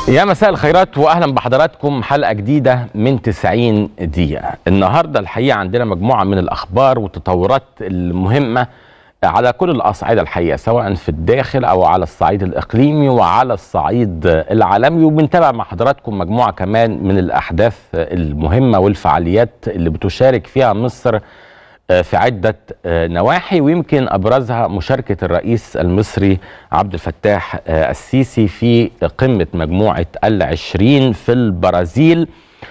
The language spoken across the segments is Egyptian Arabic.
يا مساء الخيرات واهلا بحضراتكم حلقه جديده من 90 دقيقه. النهارده الحقيقه عندنا مجموعه من الاخبار والتطورات المهمه على كل الاصعده الحقيقه سواء في الداخل او على الصعيد الاقليمي وعلى الصعيد العالمي وبنتابع مع حضراتكم مجموعه كمان من الاحداث المهمه والفعاليات اللي بتشارك فيها مصر في عدة نواحي ويمكن أبرزها مشاركة الرئيس المصري عبد الفتاح السيسي في قمة مجموعة العشرين في البرازيل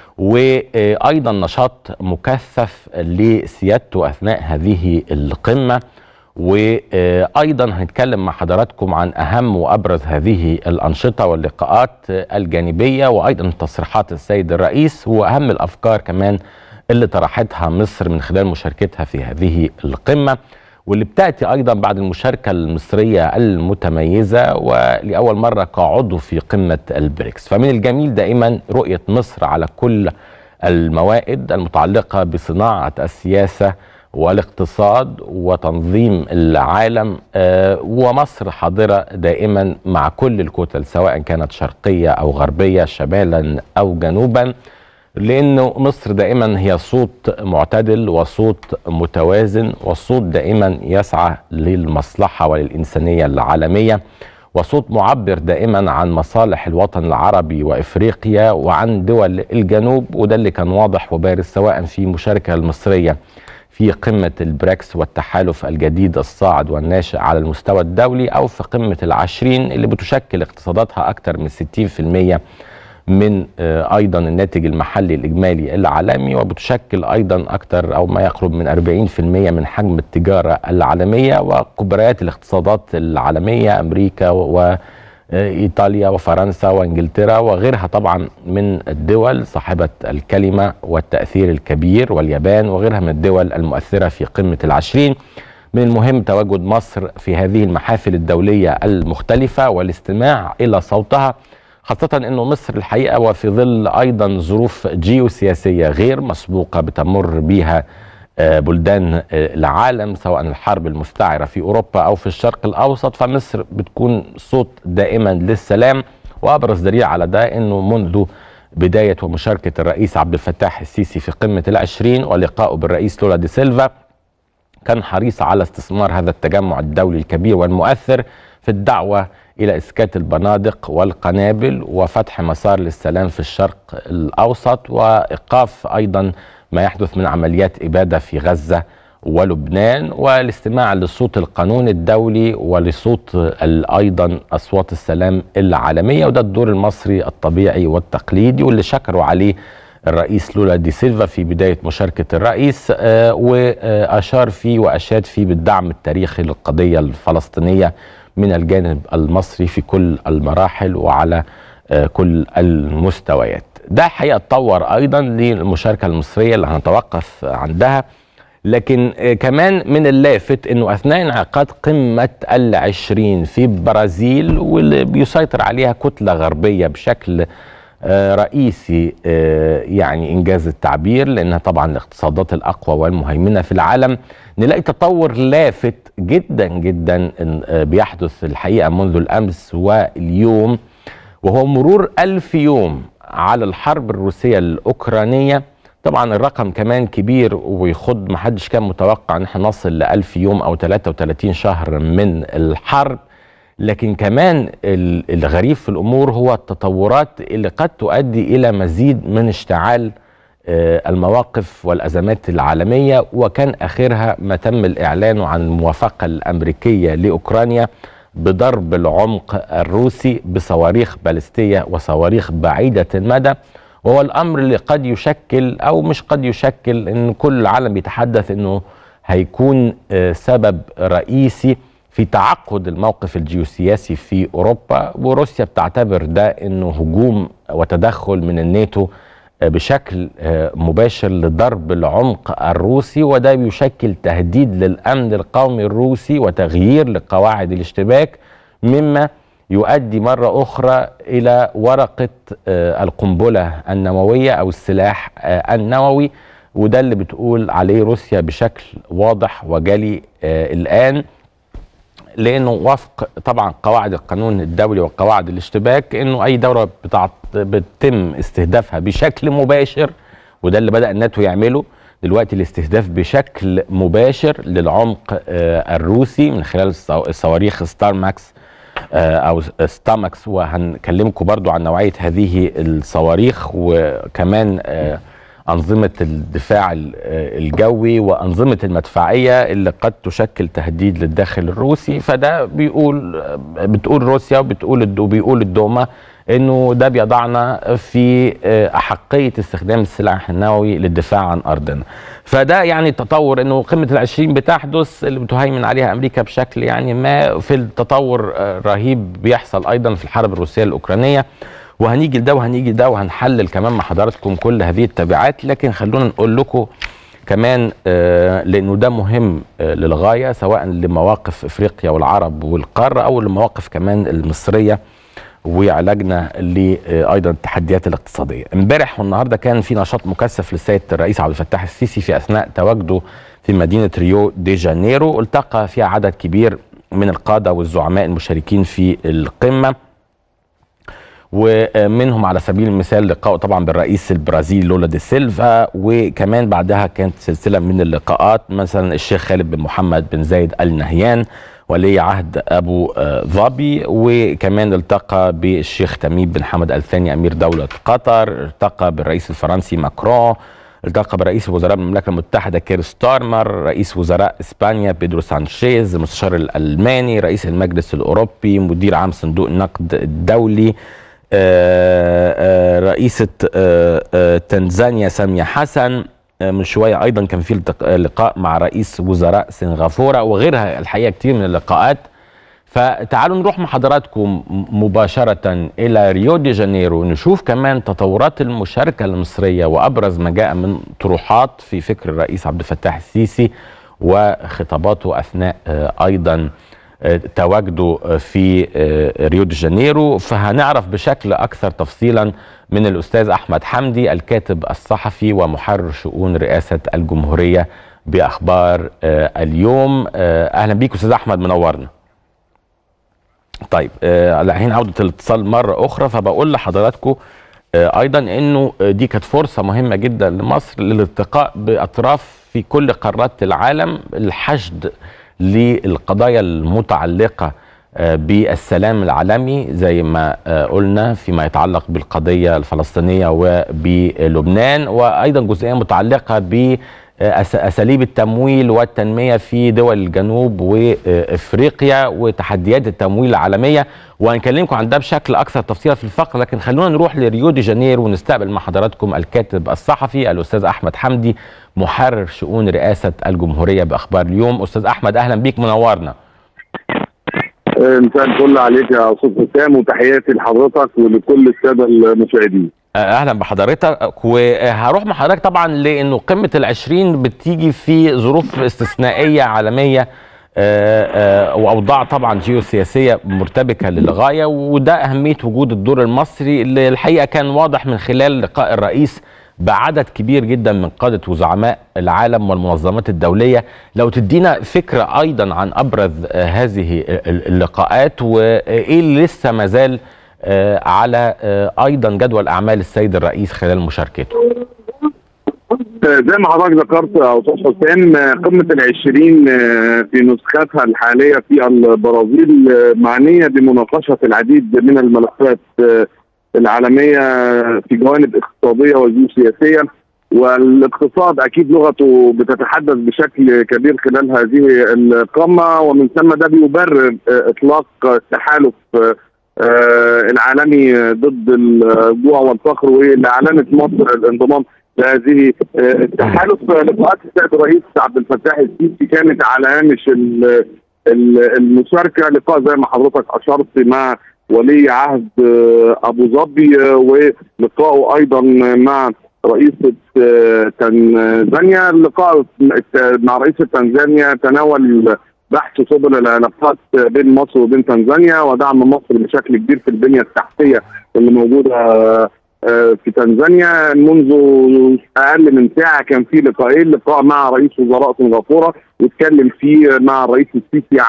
وأيضا نشاط مكثف لسيادته أثناء هذه القمة وأيضا هنتكلم مع حضراتكم عن أهم وأبرز هذه الأنشطة واللقاءات الجانبية وأيضا تصريحات السيد الرئيس وأهم الأفكار كمان اللي طرحتها مصر من خلال مشاركتها في هذه القمه واللي بتاتي ايضا بعد المشاركه المصريه المتميزه ولاول مره كعضو في قمه البريكس فمن الجميل دائما رؤيه مصر على كل الموائد المتعلقه بصناعه السياسه والاقتصاد وتنظيم العالم آه ومصر حاضره دائما مع كل الكتل سواء كانت شرقيه او غربيه شمالا او جنوبا لانه مصر دائما هي صوت معتدل وصوت متوازن والصوت دائما يسعى للمصلحه وللانسانيه العالميه وصوت معبر دائما عن مصالح الوطن العربي وافريقيا وعن دول الجنوب وده اللي كان واضح وبارز سواء في المشاركه المصريه في قمه البريكس والتحالف الجديد الصاعد والناشئ على المستوى الدولي او في قمه العشرين اللي بتشكل اقتصاداتها اكثر من 60% من ايضا الناتج المحلي الاجمالي العالمي وبتشكل ايضا اكثر او ما يقرب من 40% من حجم التجاره العالميه وكبريات الاقتصادات العالميه امريكا وايطاليا وفرنسا وانجلترا وغيرها طبعا من الدول صاحبه الكلمه والتاثير الكبير واليابان وغيرها من الدول المؤثره في قمه العشرين من المهم تواجد مصر في هذه المحافل الدوليه المختلفه والاستماع الى صوتها خاصة أنه مصر الحقيقة وفي ظل أيضا ظروف جيوسياسية غير مسبوقة بتمر بها بلدان العالم سواء الحرب المستعرة في أوروبا أو في الشرق الأوسط فمصر بتكون صوت دائما للسلام وأبرز دليل على ده أنه منذ بداية ومشاركة الرئيس عبد الفتاح السيسي في قمة العشرين ولقائه بالرئيس لولا دي سيلفا كان حريص على استثمار هذا التجمع الدولي الكبير والمؤثر في الدعوة إلى إسكات البنادق والقنابل وفتح مسار للسلام في الشرق الأوسط وإيقاف أيضا ما يحدث من عمليات إبادة في غزة ولبنان والاستماع لصوت القانون الدولي ولصوت أيضا أصوات السلام العالمية وده الدور المصري الطبيعي والتقليدي واللي شكروا عليه الرئيس لولا دي سيلفا في بداية مشاركة الرئيس آه وأشار فيه وأشاد فيه بالدعم التاريخي للقضية الفلسطينية من الجانب المصري في كل المراحل وعلى كل المستويات ده حقيقة تطور أيضا للمشاركة المصرية اللي هنتوقف عندها لكن كمان من اللافت أنه أثناء انعقاد قمة العشرين في البرازيل واللي بيسيطر عليها كتلة غربية بشكل رئيسي يعني إنجاز التعبير لأنها طبعا الاقتصادات الأقوى والمهيمنة في العالم نلاقي تطور لافت جدا جدا بيحدث الحقيقة منذ الأمس واليوم وهو مرور ألف يوم على الحرب الروسية الأوكرانية طبعا الرقم كمان كبير ويخض محدش كان متوقع ان احنا نصل لألف يوم أو 33 شهر من الحرب لكن كمان الغريب في الأمور هو التطورات اللي قد تؤدي إلى مزيد من اشتعال المواقف والأزمات العالمية وكان آخرها ما تم الإعلان عن الموافقة الأمريكية لأوكرانيا بضرب العمق الروسي بصواريخ باليستية وصواريخ بعيدة المدى وهو الأمر اللي قد يشكل أو مش قد يشكل أن كل العالم بيتحدث أنه هيكون سبب رئيسي في تعقد الموقف الجيوسياسي في أوروبا وروسيا بتعتبر ده أنه هجوم وتدخل من الناتو بشكل مباشر لضرب العمق الروسي وده بيشكل تهديد للامن القومي الروسي وتغيير لقواعد الاشتباك مما يؤدي مره اخرى الى ورقه القنبله النوويه او السلاح النووي وده اللي بتقول عليه روسيا بشكل واضح وجلي الان لانه وفق طبعا قواعد القانون الدولي وقواعد الاشتباك انه اي دوله بتعط بتم استهدافها بشكل مباشر وده اللي بدا الناتو يعمله دلوقتي الاستهداف بشكل مباشر للعمق آه، الروسي من خلال الصواريخ ستار ماكس آه، او ستامكس وهنكلمكم برضو عن نوعيه هذه الصواريخ وكمان آه، أنظمة الدفاع الجوي وأنظمة المدفعية اللي قد تشكل تهديد للداخل الروسي فده بيقول بتقول روسيا وبتقول وبيقول الدوما انه ده بيضعنا في احقيه استخدام السلاح النووي للدفاع عن ارضنا فده يعني تطور انه قمه العشرين بتحدث اللي بتهيمن عليها امريكا بشكل يعني ما في التطور رهيب بيحصل ايضا في الحرب الروسيه الاوكرانيه وهنيجي لده وهنيجي لده وهنحلل كمان مع حضراتكم كل هذه التبعات لكن خلونا نقول لكم كمان آه لانه ده مهم آه للغايه سواء لمواقف افريقيا والعرب والقاره او لمواقف كمان المصريه وعلاجنا لايضا التحديات الاقتصاديه. امبارح والنهارده كان في نشاط مكثف للسيد الرئيس عبد الفتاح السيسي في اثناء تواجده في مدينه ريو دي جانيرو التقى فيها عدد كبير من القاده والزعماء المشاركين في القمه ومنهم على سبيل المثال لقاء طبعا بالرئيس البرازيلي لولا دي سيلفا وكمان بعدها كانت سلسله من اللقاءات مثلا الشيخ خالد بن محمد بن زايد ال نهيان ولي عهد ابو ظبي وكمان التقى بالشيخ تميم بن حمد الثاني امير دوله قطر التقى بالرئيس الفرنسي ماكرون التقى برئيس وزراء المملكه المتحده كير ستارمر رئيس وزراء اسبانيا بيدرو سانشيز المستشار الالماني رئيس المجلس الاوروبي مدير عام صندوق النقد الدولي آه، آه، رئيسة آه، تنزانيا سامية حسن من شوية أيضا كان في لقاء مع رئيس وزراء سنغافورة وغيرها الحقيقة كتير من اللقاءات فتعالوا نروح مع حضراتكم مباشرة إلى ريو دي جانيرو نشوف كمان تطورات المشاركة المصرية وأبرز ما جاء من طروحات في فكر الرئيس عبد الفتاح السيسي وخطاباته أثناء أيضا تواجده في آه، ريو دي جانيرو فهنعرف بشكل اكثر تفصيلا من الاستاذ احمد حمدي الكاتب الصحفي ومحرر شؤون رئاسه الجمهوريه باخبار آه، اليوم آه، اهلا بيك استاذ احمد منورنا طيب الحين عوده الاتصال مره اخرى فبقول لحضراتكم ايضا انه دي كانت فرصه مهمه جدا لمصر للالتقاء باطراف في كل قارات العالم الحشد للقضايا المتعلقه آه، بالسلام العالمي زي ما آه، قلنا فيما يتعلق بالقضيه الفلسطينيه وبلبنان وايضا جزئيه متعلقه ب اساليب التمويل والتنميه في دول الجنوب وافريقيا وتحديات التمويل العالميه وهنكلمكم عن ده بشكل اكثر تفصيلا في الفقره لكن خلونا نروح لريو دي جانيرو ونستقبل مع حضراتكم الكاتب الصحفي الاستاذ احمد حمدي محرر شؤون رئاسه الجمهوريه باخبار اليوم استاذ احمد اهلا بيك منورنا مساء الفل عليك يا استاذ حسام وتحياتي لحضرتك ولكل الساده المشاهدين اهلا بحضرتك وهروح مع حضرتك طبعا لانه قمه العشرين بتيجي في ظروف استثنائيه عالميه آه، آه، واوضاع طبعا جيوسياسيه مرتبكه للغايه وده اهميه وجود الدور المصري اللي الحقيقه كان واضح من خلال لقاء الرئيس بعدد كبير جدا من قاده وزعماء العالم والمنظمات الدوليه لو تدينا فكره ايضا عن ابرز هذه اللقاءات وايه اللي لسه ما زال آه، على آه، ايضا جدول اعمال السيد الرئيس خلال مشاركته آه، زي ما حضرتك ذكرت يا استاذ حسام قمه العشرين في نسختها الحاليه في البرازيل معنيه بمناقشه العديد من الملفات العالميه في جوانب اقتصاديه وجيوسياسيه والاقتصاد اكيد لغته بتتحدث بشكل كبير خلال هذه القمه ومن ثم ده بيبرر اطلاق التحالف آه، العالمي ضد الجوع والفقر واللي اعلنت مصر الانضمام لهذه آه، التحالف لقاءات السيد الرئيس عبد الفتاح السيسي كانت على هامش المشاركه لقاء زي ما حضرتك اشرت مع ولي عهد آه، ابو ظبي ولقائه ايضا مع رئيسة تنزانيا اللقاء مع رئيسة تنزانيا تناول بحث سبل العلاقات بين مصر وبين تنزانيا ودعم مصر بشكل كبير في البنيه التحتيه اللي موجوده آه، في تنزانيا منذ اقل من ساعه كان في لقاءين لقاء مع رئيس وزراء سنغافوره واتكلم فيه مع الرئيس السيسي عن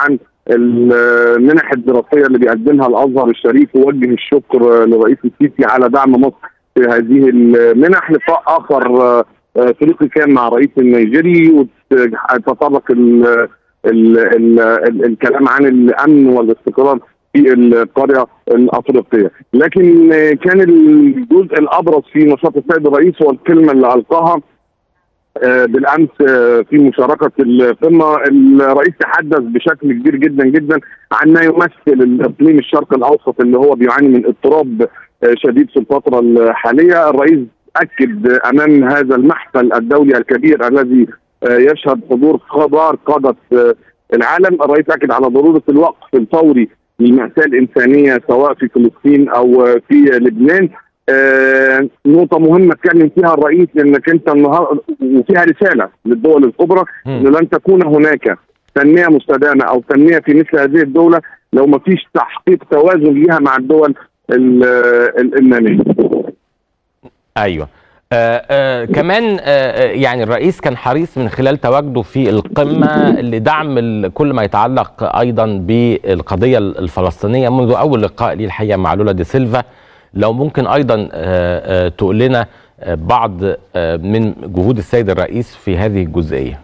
المنح الدراسيه اللي بيقدمها الازهر الشريف ووجه الشكر لرئيس السيسي على دعم مصر في هذه المنح لقاء اخر آه، افريقي كان مع رئيس النيجيري وتطرق ال ال ال ال الكلام عن الامن والاستقرار في القريه الافريقيه، لكن آه، كان الجزء الابرز في نشاط السيد الرئيس هو الكلمه اللي القاها آه، بالامس آه، في مشاركه القمه الرئيس تحدث بشكل كبير جدا جدا عن ما يمثل الاقليم الشرق الاوسط اللي هو بيعاني من اضطراب آه، شديد في الفتره الحاليه الرئيس اكد امام هذا المحفل الدولي الكبير الذي آه، يشهد حضور كبار قاده آه، العالم الرئيس اكد على ضروره الوقف الفوري للمأساة الإنسانية سواء في فلسطين أو آه، في لبنان آه، نقطة مهمة اتكلم فيها الرئيس انك انت النهارده وفيها رسالة للدول الكبرى مم. انه لن تكون هناك تنمية مستدامة او تنمية في مثل هذه الدولة لو ما فيش تحقيق توازن ليها مع الدول ال- ال- النامية. ايوه آه آه كمان آه آه، يعني الرئيس كان حريص من خلال تواجده في القمه لدعم ال- كل ما يتعلق ايضا بالقضيه الفلسطينيه منذ اول لقاء لي الحقيقه مع لولا دي سيلفا لو ممكن ايضا آه آه تقول لنا آه بعض آه من جهود السيد الرئيس في هذه الجزئيه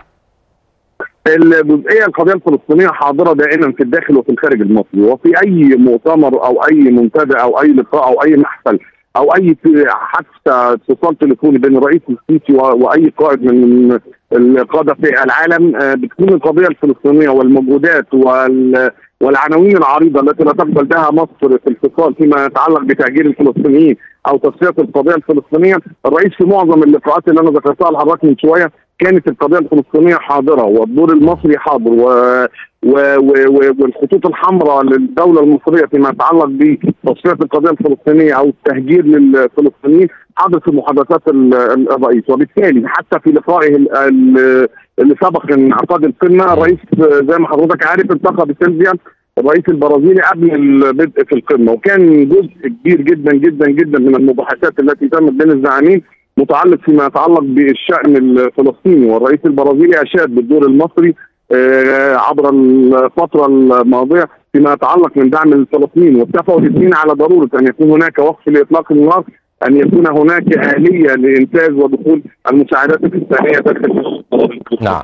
الجزئيه القضيه الفلسطينيه حاضره دائما في الداخل وفي الخارج المصري وفي اي مؤتمر او اي منتدى او اي لقاء او اي محفل او اي حتى اتصال تليفوني بين الرئيس السيسي و- واي قائد من القاده في العالم آه، بتكون القضيه الفلسطينيه والمجهودات وال والعناوين العريضه التي لا تقبل بها مصر في الفصال فيما يتعلق بتهجير الفلسطينيين او تصفيه القضيه الفلسطينيه، الرئيس في معظم اللقاءات اللي انا ذكرتها لحضرتك من شويه كانت القضيه الفلسطينيه حاضره والدور المصري حاضر و... و... و... و... والخطوط الحمراء للدوله المصريه فيما يتعلق بتصفيه القضيه الفلسطينيه او التهجير للفلسطينيين حاضر في محادثات ال... ال- الرئيس وبالتالي حتى في لقائه ال... ال... اللي سبق انعقاد القمه الرئيس زي ما حضرتك عارف التقى بسيلفيا الرئيس البرازيلي قبل البدء في القمه وكان جزء كبير جدا جدا جدا من المباحثات التي تمت بين الزعيمين متعلق فيما يتعلق بالشأن الفلسطيني والرئيس البرازيلي أشاد بالدور المصري آه، عبر الفترة الماضية فيما يتعلق من دعم الفلسطينيين واتفقوا الاثنين على ضرورة أن يكون هناك وقف لإطلاق النار أن يكون هناك آلية لإنتاج ودخول المساعدات الإنسانية داخل نعم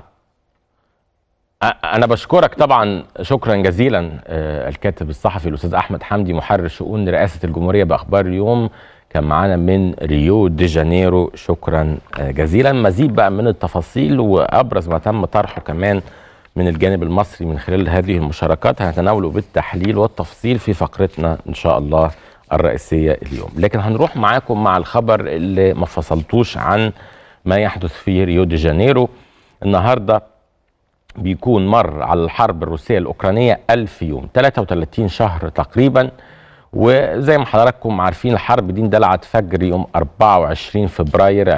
أ- أنا بشكرك طبعا شكرا جزيلا آه، الكاتب الصحفي الأستاذ أحمد حمدي محرر شؤون رئاسة الجمهورية بأخبار اليوم كان معانا من ريو دي جانيرو شكرا آه، جزيلا مزيد بقى من التفاصيل وأبرز ما تم طرحه كمان من الجانب المصري من خلال هذه المشاركات هنتناوله بالتحليل والتفصيل في فقرتنا إن شاء الله الرئيسية اليوم لكن هنروح معاكم مع الخبر اللي ما فصلتوش عن ما يحدث في ريو دي جانيرو النهارده بيكون مر على الحرب الروسية الأوكرانية ألف يوم 33 شهر تقريبا وزي ما حضراتكم عارفين الحرب دي اندلعت فجر يوم 24 فبراير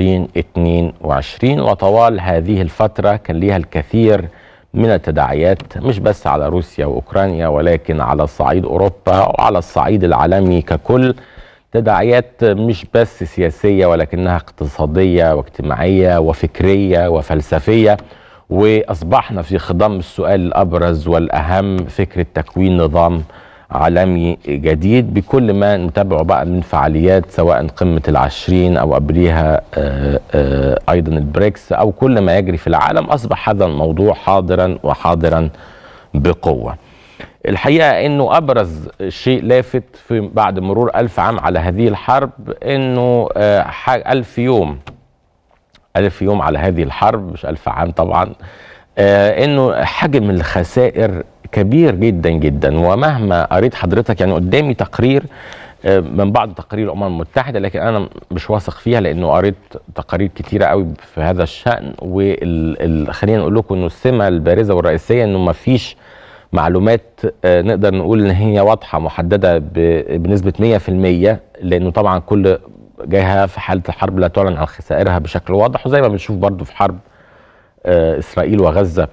2022 وطوال هذه الفترة كان ليها الكثير من التداعيات مش بس على روسيا وأوكرانيا ولكن على صعيد أوروبا وعلى الصعيد العالمي ككل تداعيات مش بس سياسية ولكنها اقتصادية واجتماعية وفكرية وفلسفية واصبحنا في خضم السؤال الابرز والاهم فكره تكوين نظام عالمي جديد بكل ما نتابعه بقى من فعاليات سواء قمه العشرين او قبليها آه، آه، ايضا البريكس او كل ما يجري في العالم اصبح هذا الموضوع حاضرا وحاضرا بقوه. الحقيقه انه ابرز شيء لافت في بعد مرور ألف عام على هذه الحرب انه آه، ح- ألف يوم ألف يوم على هذه الحرب مش ألف عام طبعا آه إنه حجم الخسائر كبير جدا جدا ومهما قريت حضرتك يعني قدامي تقرير آه من بعض تقارير الأمم المتحدة لكن أنا مش واثق فيها لأنه قريت تقارير كتيرة قوي في هذا الشأن وخلينا نقول لكم إنه السمة البارزة والرئيسية إنه ما فيش معلومات آه، نقدر نقول ان هي واضحه محدده ب- بنسبه 100% لانه طبعا كل جهه في حاله الحرب لا تعلن عن خسائرها بشكل واضح وزي ما بنشوف برضو في حرب آه، اسرائيل وغزه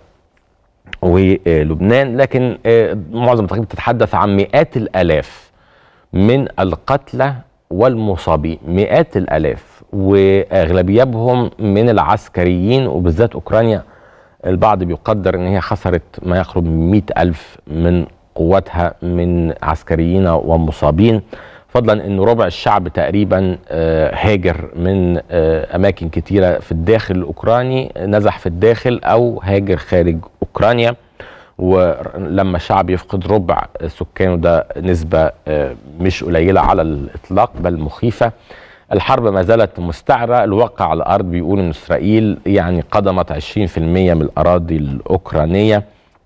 ولبنان لكن آه، معظم التقارير بتتحدث عن مئات الالاف من القتلى والمصابين مئات الالاف واغلبيتهم من العسكريين وبالذات اوكرانيا البعض بيقدر ان هي خسرت ما يقرب من 100 ألف من قواتها من عسكريين ومصابين فضلا ان ربع الشعب تقريبا آه، هاجر من آه، اماكن كتيره في الداخل الاوكراني نزح في الداخل او هاجر خارج اوكرانيا ولما شعب يفقد ربع سكانه ده نسبه آه، مش قليله على الاطلاق بل مخيفه الحرب ما زالت مستعرة الواقع على الأرض بيقول أن إسرائيل يعني قدمت 20% من الأراضي الأوكرانية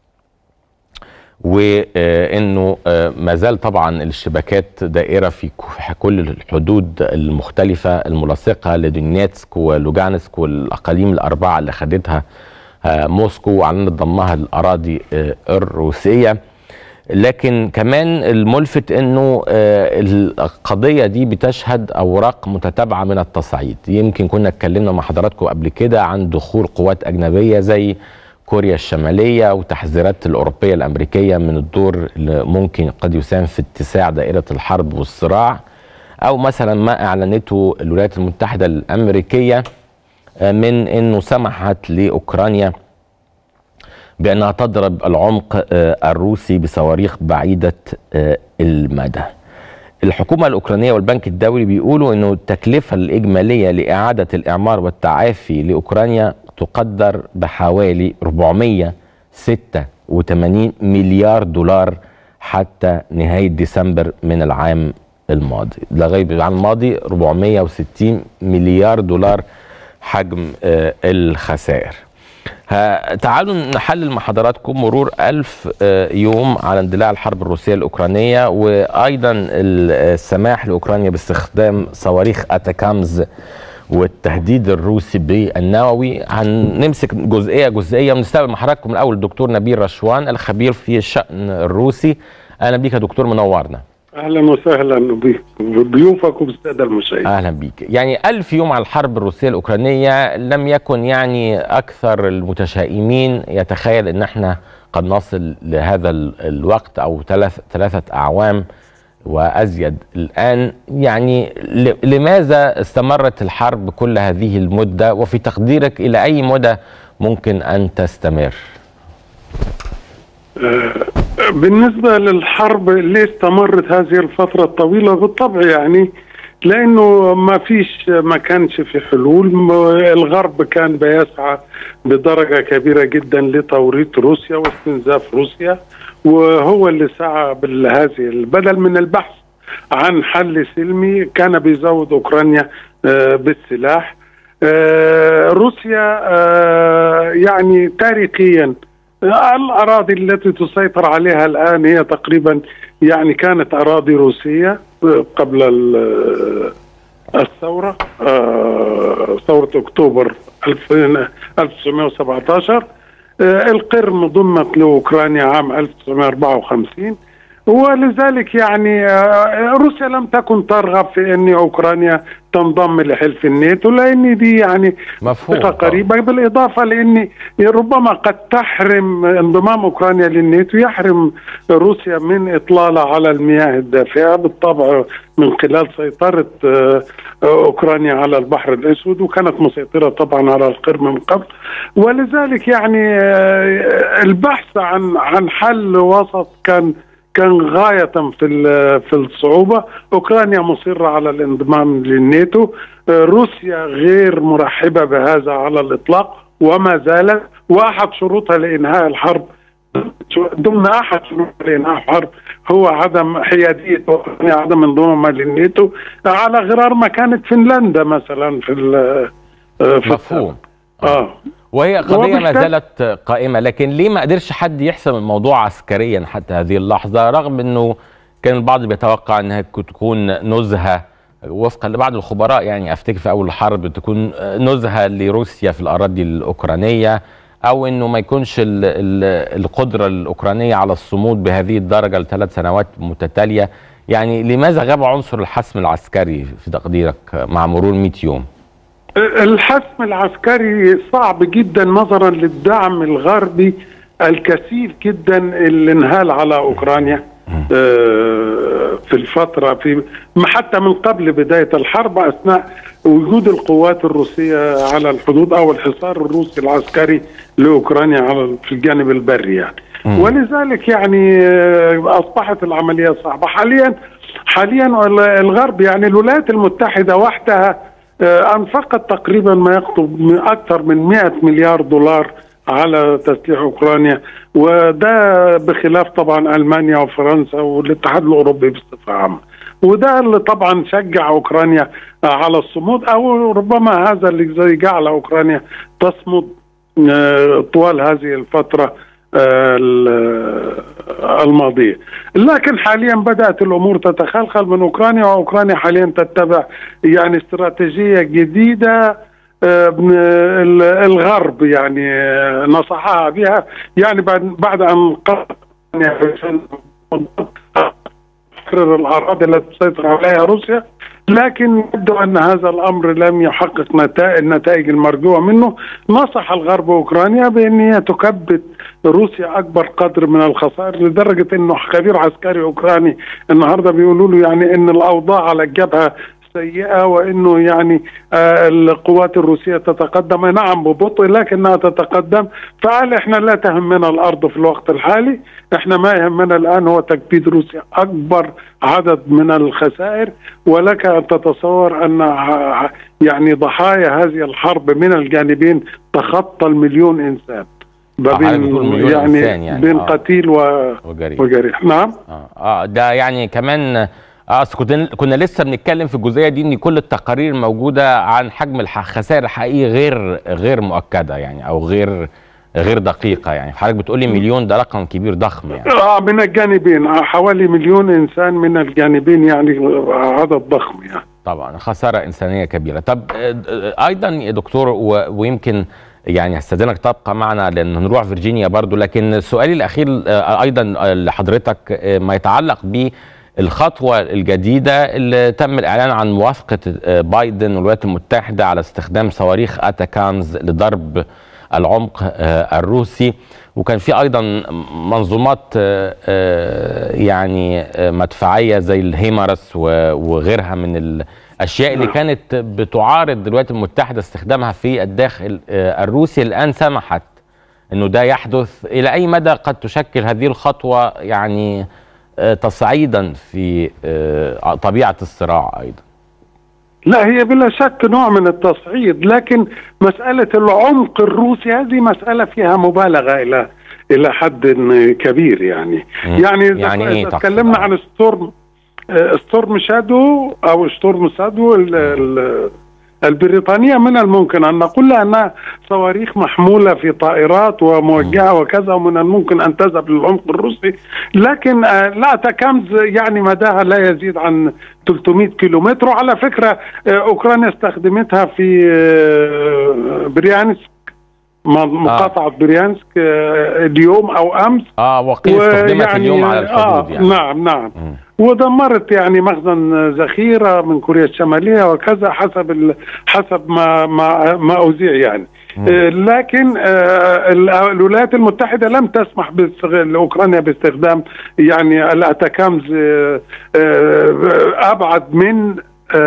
وانه ما زال طبعا الشبكات دائره في كل الحدود المختلفه الملاصقه لدونيتسك ولوجانسك والاقاليم الاربعه اللي خدتها موسكو واعلنت ضمها للاراضي الروسيه لكن كمان الملفت انه القضيه دي بتشهد اوراق متتابعه من التصعيد يمكن كنا اتكلمنا مع حضراتكم قبل كده عن دخول قوات اجنبيه زي كوريا الشمالية وتحذيرات الأوروبية الأمريكية من الدور اللي ممكن قد يساهم في اتساع دائرة الحرب والصراع أو مثلا ما أعلنته الولايات المتحدة الأمريكية من أنه سمحت لأوكرانيا بأنها تضرب العمق الروسي بصواريخ بعيدة المدى الحكومة الأوكرانية والبنك الدولي بيقولوا أنه التكلفة الإجمالية لإعادة الإعمار والتعافي لأوكرانيا تقدر بحوالي 486 مليار دولار حتى نهاية ديسمبر من العام الماضي لغاية العام الماضي 460 مليار دولار حجم آه الخسائر تعالوا نحلل مع حضراتكم مرور ألف آه يوم على اندلاع الحرب الروسية الأوكرانية وأيضا السماح لأوكرانيا باستخدام صواريخ أتاكامز والتهديد الروسي بالنووي هنمسك جزئيه جزئيه ونستقبل مع حضراتكم الاول الدكتور نبيل رشوان الخبير في الشان الروسي اهلا بيك يا دكتور منورنا اهلا وسهلا بضيوفك وبالساده المشاهدين اهلا بيك يعني ألف يوم على الحرب الروسيه الاوكرانيه لم يكن يعني اكثر المتشائمين يتخيل ان احنا قد نصل لهذا الوقت او ثلاث ثلاثه اعوام وازيد الان يعني لماذا استمرت الحرب كل هذه المده وفي تقديرك الى اي مدى ممكن ان تستمر؟ بالنسبه للحرب ليه استمرت هذه الفتره الطويله بالطبع يعني لانه ما فيش ما كانش في حلول الغرب كان بيسعى بدرجه كبيره جدا لتوريط روسيا واستنزاف روسيا وهو اللي سعى بهذه بدل من البحث عن حل سلمي كان بيزود اوكرانيا بالسلاح روسيا يعني تاريخيا الاراضي التي تسيطر عليها الان هي تقريبا يعني كانت اراضي روسيه قبل الثوره ثوره اكتوبر 1917 القرم ضمت لاوكرانيا عام 1954 ولذلك يعني روسيا لم تكن ترغب في ان اوكرانيا تنضم لحلف الناتو لان دي يعني مفهوم قريبه بالاضافه لان ربما قد تحرم انضمام اوكرانيا للناتو يحرم روسيا من اطلاله على المياه الدافئه بالطبع من خلال سيطره اوكرانيا على البحر الاسود وكانت مسيطره طبعا على القرم من قبل ولذلك يعني البحث عن عن حل وسط كان كان غاية في في الصعوبة أوكرانيا مصرة على الانضمام للناتو روسيا غير مرحبة بهذا على الإطلاق وما زالت وأحد شروطها لإنهاء الحرب ضمن أحد شروطها لإنهاء الحرب هو عدم حيادية أوكرانيا عدم انضمامها للناتو على غرار ما كانت فنلندا مثلا في في مفهوم آه وهي قضية ما زالت قائمة لكن ليه ما قدرش حد يحسم الموضوع عسكريا حتى هذه اللحظة رغم انه كان البعض بيتوقع انها تكون نزهة وفقا لبعض الخبراء يعني افتكر في اول الحرب تكون نزهة لروسيا في الاراضي الاوكرانية او انه ما يكونش ال ال القدرة الاوكرانية على الصمود بهذه الدرجة لثلاث سنوات متتالية يعني لماذا غاب عنصر الحسم العسكري في تقديرك مع مرور 100 يوم؟ الحسم العسكري صعب جدا نظرا للدعم الغربي الكثير جدا اللي انهال على اوكرانيا في الفتره في حتى من قبل بدايه الحرب اثناء وجود القوات الروسيه على الحدود او الحصار الروسي العسكري لاوكرانيا على في الجانب البري يعني مم. ولذلك يعني آه، اصبحت العمليه صعبه حاليا حاليا الغرب يعني الولايات المتحده وحدها آه، انفقت تقريبا ما يقرب من اكثر من 100 مليار دولار على تسليح اوكرانيا وده بخلاف طبعا المانيا وفرنسا والاتحاد الاوروبي بصفه عامه وده اللي طبعا شجع اوكرانيا آه، على الصمود او ربما هذا اللي زي جعل اوكرانيا تصمد آه، طوال هذه الفتره آه، ال- الماضيه لكن حاليا بدات الامور تتخلخل من اوكرانيا واوكرانيا حاليا تتبع يعني استراتيجيه جديده آه، من ال- الغرب يعني آه، نصحها بها يعني بعد بعد ان قرر تحرر الاراضي التي تسيطر عليها روسيا لكن يبدو ان هذا الامر لم يحقق نتائج النتائج المرجوه منه نصح الغرب اوكرانيا بان هي تكبد روسيا اكبر قدر من الخسائر لدرجه انه خبير عسكري اوكراني النهارده بيقولوا له يعني ان الاوضاع على الجبهه سيئه وانه يعني آه القوات الروسيه تتقدم نعم ببطء لكنها تتقدم فقال احنا لا تهمنا الارض في الوقت الحالي احنا ما يهمنا الان هو تجديد روسيا اكبر عدد من الخسائر ولك ان تتصور ان ع- يعني ضحايا هذه الحرب من الجانبين تخطى المليون انسان ما آه، حضرتك بين بتقول مليون يعني, إنسان يعني، بين آه. قتيل و... وجريء وجريح نعم اه اه ده يعني كمان اه أصل كنا كنا لسه بنتكلم في الجزئيه دي ان كل التقارير موجوده عن حجم الح- الخسائر الحقيقي غير غير مؤكده يعني او غير غير دقيقه يعني حضرتك بتقولي مليون ده رقم كبير ضخم يعني آه من الجانبين آه حوالي مليون انسان من الجانبين يعني عدد ضخم يعني طبعا خساره انسانيه كبيره طب آه، آه، ايضا يا دكتور و- ويمكن يعني هستاذنك تبقى معنا لان هنروح فيرجينيا برضو لكن سؤالي الاخير آه، ايضا آه، لحضرتك آه، ما يتعلق بالخطوه الجديده اللي تم الاعلان عن موافقه آه، بايدن والولايات المتحده على استخدام صواريخ اتاكامز لضرب العمق آه، الروسي وكان في ايضا منظومات آه، آه، يعني آه، مدفعيه زي الهيمارس و- وغيرها من الاشياء اللي نعم. كانت بتعارض الولايات المتحده استخدامها في الداخل آه، الروسي الان سمحت انه ده يحدث الى اي مدى قد تشكل هذه الخطوه يعني آه، تصعيدا في آه، طبيعه الصراع ايضا لا هي بلا شك نوع من التصعيد لكن مسألة العمق الروسي هذه مسألة فيها مبالغة إلى إلى حد كبير يعني مم. يعني إذا يعني إيه إذا تقصد؟ تكلمنا عن ستورم آه، ستورم شادو أو ستورم سادو ال- ال- البريطانية من الممكن أن نقول لها أنها صواريخ محمولة في طائرات وموجهة وكذا ومن الممكن أن تذهب للعمق الروسي لكن آه، لا تكامز يعني مداها لا يزيد عن 300 كيلومتر وعلى فكرة آه، أوكرانيا استخدمتها في آه، بريانسك م- مقاطعة بريانسك آه، اليوم أو أمس اه وقيل استخدمت اليوم على الحدود آه يعني نعم نعم مم. ودمرت يعني مخزن ذخيره من كوريا الشماليه وكذا حسب ال... حسب ما ما ما اذيع يعني مم. آه، لكن آه، ال- الولايات المتحده لم تسمح باستغ- لاوكرانيا باستخدام يعني الاتاكامز آه، آه، ابعد من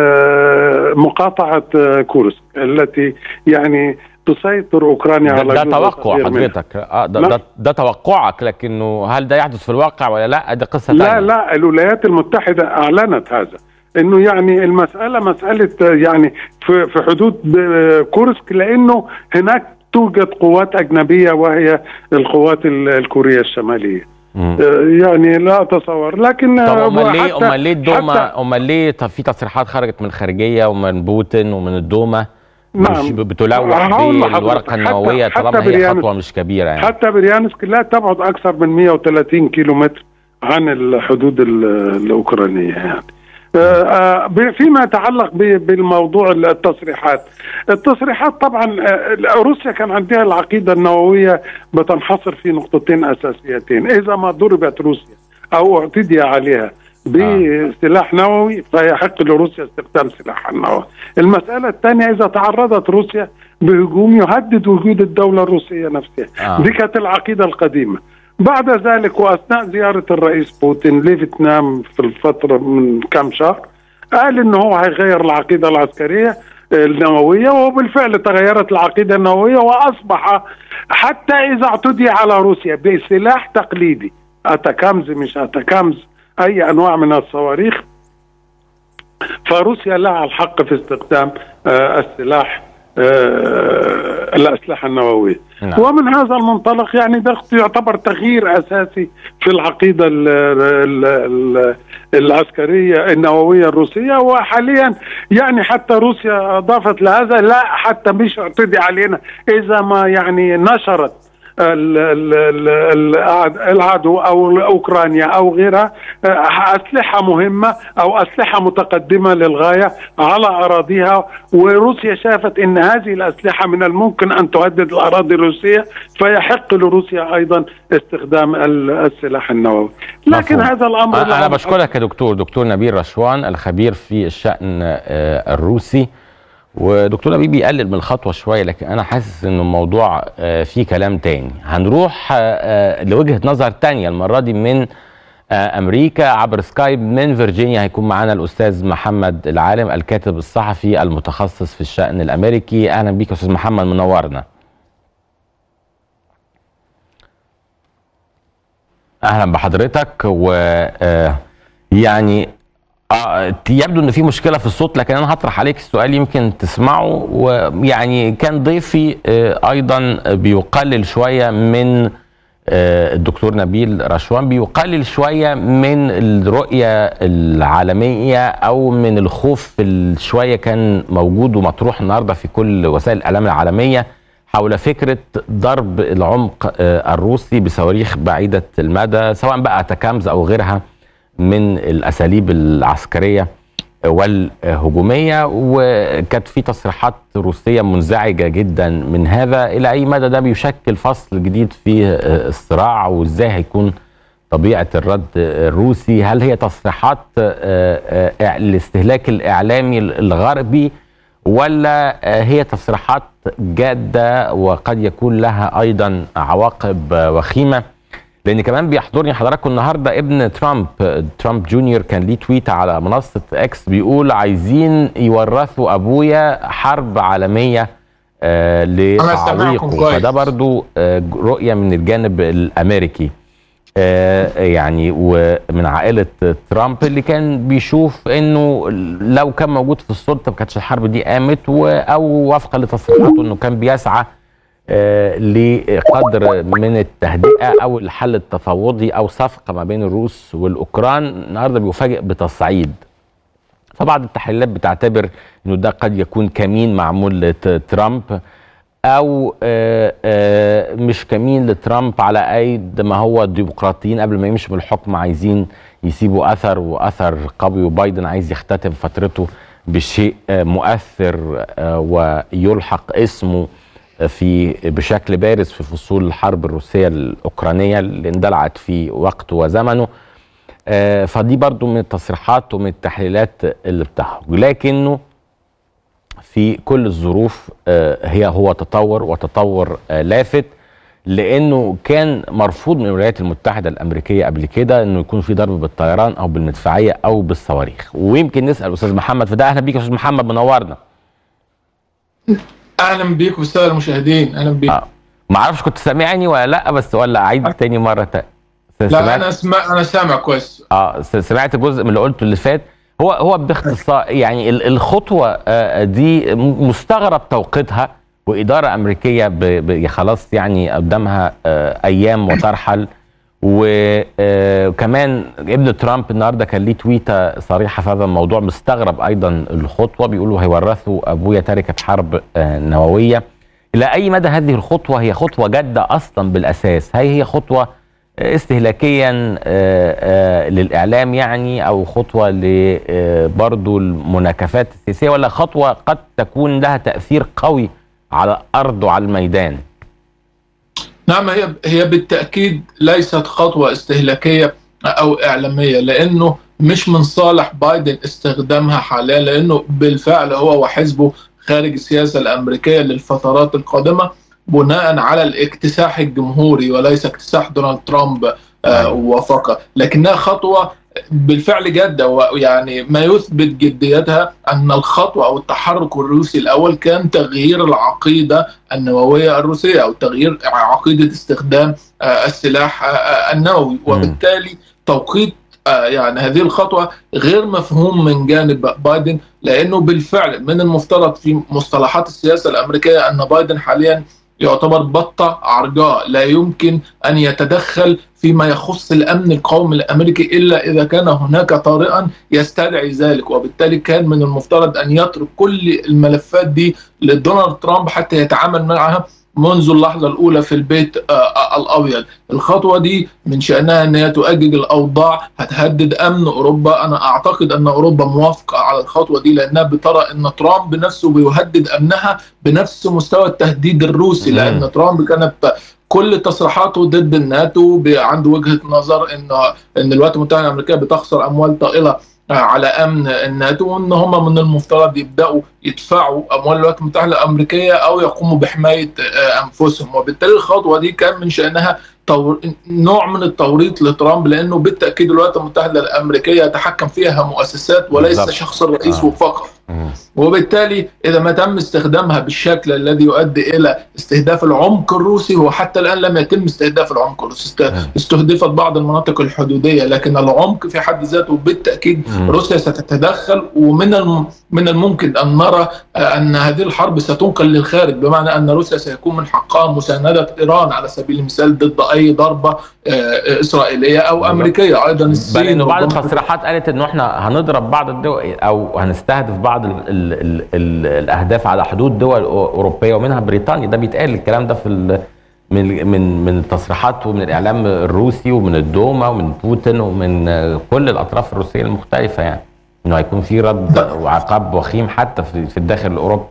آه، مقاطعه آه، كورسك التي يعني تسيطر اوكرانيا ده, على ده جزء توقع صغير منها. حضرتك اه ده, نعم. ده, ده توقعك لكنه هل ده يحدث في الواقع ولا لا دي قصه لا تانية. لا الولايات المتحدة أعلنت هذا انه يعني المسألة مسألة يعني في في حدود آه، كورسك لانه هناك توجد قوات أجنبية وهي القوات ال- الكورية الشمالية مم. آه، يعني لا أتصور لكن طب آه، امال ليه وحتى- امال ليه الدومه حتى- امال ليه طب في تصريحات خرجت من الخارجيه ومن بوتين ومن الدومه نعم. مش بتلوح هقول لحضرتك، بالورقه حتى- النوويه حتى طالما هي بريانسك- خطوه مش كبيره يعني حتى بريانسك لا تبعد أكثر من 130 كيلومتر عن الحدود ال- الأوكرانية يعني آه، آه، ب- فيما يتعلق ب- بالموضوع التصريحات التصريحات طبعا آه، روسيا كان عندها العقيدة النووية بتنحصر في نقطتين أساسيتين إذا ما ضربت روسيا أو اعتدي عليها بسلاح نووي فيحق لروسيا استخدام سلاح النووي المسألة الثانية إذا تعرضت روسيا بهجوم يهدد وجود الدولة الروسية نفسها آه. دي كانت العقيدة القديمة بعد ذلك واثناء زياره الرئيس بوتين لفيتنام في الفتره من كم شهر قال انه هو هيغير العقيده العسكريه النوويه وبالفعل تغيرت العقيده النوويه واصبح حتى اذا اعتدي على روسيا بسلاح تقليدي اتاكامز مش اتاكامز اي انواع من الصواريخ فروسيا لها الحق في استخدام آه السلاح آه الاسلحه النوويه نعم. ومن هذا المنطلق يعني ده يعتبر تغيير اساسي في العقيده ال ال ال العسكريه النوويه الروسيه وحاليا يعني حتى روسيا اضافت لهذا لا حتى مش اعتدي علينا اذا ما يعني نشرت العدو او اوكرانيا او غيرها اسلحه مهمه او اسلحه متقدمه للغايه على اراضيها وروسيا شافت ان هذه الاسلحه من الممكن ان تهدد الاراضي الروسيه فيحق لروسيا ايضا استخدام السلاح النووي لكن مفهوم. هذا الامر انا بشكرك يا دكتور دكتور نبيل رشوان الخبير في الشان الروسي ودكتور نبيل بيقلل من الخطوه شويه لكن انا حاسس ان الموضوع فيه كلام تاني هنروح لوجهه نظر تانية المره دي من امريكا عبر سكايب من فيرجينيا هيكون معانا الاستاذ محمد العالم الكاتب الصحفي المتخصص في الشان الامريكي اهلا بيك يا استاذ محمد منورنا اهلا بحضرتك و يعني آه يبدو ان في مشكله في الصوت لكن انا هطرح عليك السؤال يمكن تسمعه ويعني كان ضيفي آه ايضا بيقلل شويه من آه الدكتور نبيل رشوان بيقلل شويه من الرؤيه العالميه او من الخوف شويه كان موجود ومطروح النهارده في كل وسائل الاعلام العالميه حول فكره ضرب العمق الروسي بصواريخ بعيده المدى سواء بقى تكامز او غيرها من الاساليب العسكريه والهجوميه وكانت في تصريحات روسيه منزعجه جدا من هذا الى اي مدى ده بيشكل فصل جديد في الصراع وازاي هيكون طبيعه الرد الروسي هل هي تصريحات الاستهلاك الاعلامي الغربي ولا هي تصريحات جاده وقد يكون لها ايضا عواقب وخيمه لان كمان بيحضرني حضراتكم النهارده ابن ترامب ترامب جونيور كان ليه تويت على منصه اكس بيقول عايزين يورثوا ابويا حرب عالميه آه لتعويقه فده برضو آه رؤيه من الجانب الامريكي آه يعني ومن عائله ترامب اللي كان بيشوف انه لو كان موجود في السلطه ما كانتش الحرب دي قامت او وفقا لتصريحاته انه كان بيسعى آه لقدر من التهدئه او الحل التفاوضي او صفقه ما بين الروس والاوكران النهارده بيفاجئ بتصعيد فبعض التحليلات بتعتبر انه ده قد يكون كمين معمول لترامب او آآ آآ مش كمين لترامب على قيد ما هو الديمقراطيين قبل ما يمشوا من الحكم عايزين يسيبوا اثر واثر قوي وبايدن عايز يختتم فترته بشيء مؤثر ويلحق اسمه في بشكل بارز في فصول الحرب الروسية الأوكرانية اللي اندلعت في وقته وزمنه آه فدي برضو من التصريحات ومن التحليلات اللي بتخرج لكنه في كل الظروف آه هي هو تطور وتطور آه لافت لانه كان مرفوض من الولايات المتحده الامريكيه قبل كده انه يكون في ضرب بالطيران او بالمدفعيه او بالصواريخ ويمكن نسال استاذ محمد فده اهلا بيك يا استاذ محمد منورنا اهلا بيك والساده المشاهدين اهلا بيك آه. ما اعرفش كنت سامعني ولا لا بس ولا اعيد تاني مره تاني لا سمعت... انا اسمع انا سامع كويس اه سمعت جزء من اللي قلته اللي فات هو هو باختصار يعني الخطوه دي مستغرب توقيتها واداره امريكيه ب... ب... خلاص يعني قدامها ايام وترحل وكمان ابن ترامب النهارده كان ليه تويته صريحه في هذا الموضوع مستغرب ايضا الخطوه بيقولوا هيورثوا ابويا تركه حرب نوويه الى اي مدى هذه الخطوه هي خطوه جاده اصلا بالاساس هل هي خطوه استهلاكيا للاعلام يعني او خطوه برضه المناكفات السياسيه ولا خطوه قد تكون لها تاثير قوي على الارض وعلى الميدان نعم هي هي بالتاكيد ليست خطوه استهلاكيه او اعلاميه لانه مش من صالح بايدن استخدامها حاليا لانه بالفعل هو وحزبه خارج السياسه الامريكيه للفترات القادمه بناء على الاكتساح الجمهوري وليس اكتساح دونالد ترامب آه وفقط لكنها خطوه بالفعل جاده ويعني ما يثبت جديتها ان الخطوه او التحرك الروسي الاول كان تغيير العقيده النوويه الروسيه او تغيير عقيده استخدام السلاح النووي وبالتالي توقيت يعني هذه الخطوه غير مفهوم من جانب بايدن لانه بالفعل من المفترض في مصطلحات السياسه الامريكيه ان بايدن حاليا يعتبر بطة عرجاء لا يمكن أن يتدخل فيما يخص الأمن القومي الأمريكي إلا إذا كان هناك طارئا يستدعي ذلك وبالتالي كان من المفترض أن يترك كل الملفات دي لدونالد ترامب حتى يتعامل معها منذ اللحظة الأولى في البيت الأبيض الخطوة دي من شأنها أنها تؤجج الأوضاع هتهدد أمن أوروبا أنا أعتقد أن أوروبا موافقة على الخطوة دي لأنها بترى أن ترامب بنفسه بيهدد أمنها بنفس مستوى التهديد الروسي لأن ترامب كانت كل تصريحاته ضد الناتو عنده وجهه نظر ان ان الولايات المتحده الامريكيه بتخسر اموال طائله على امن الناتو وان هم من المفترض يبداوا يدفعوا اموال الولايات المتحده الامريكيه او يقوموا بحمايه انفسهم وبالتالي الخطوه دي كان من شانها طور... نوع من التوريط لترامب لانه بالتاكيد الولايات المتحده الامريكيه يتحكم فيها مؤسسات وليس بالزبط. شخص الرئيس آه. فقط وبالتالي اذا ما تم استخدامها بالشكل الذي يؤدي الى استهداف العمق الروسي هو حتى الان لم يتم استهداف العمق الروسي استهدفت بعض المناطق الحدوديه لكن العمق في حد ذاته بالتاكيد روسيا ستتدخل ومن الم... من الممكن ان نرى ان هذه الحرب ستنقل للخارج بمعنى ان روسيا سيكون من حقها مسانده ايران على سبيل المثال ضد اي ضربه اسرائيليه او امريكيه ايضا الصين بل انه بعض التصريحات قالت انه احنا هنضرب بعض الدول او هنستهدف بعض ال ال ال ال الاهداف على حدود دول اوروبيه ومنها بريطانيا ده بيتقال الكلام ده في من من من التصريحات ومن الاعلام الروسي ومن الدوما ومن بوتين ومن كل الاطراف الروسيه المختلفه يعني انه هيكون في رد وعقاب وخيم حتى في, في الداخل الاوروبي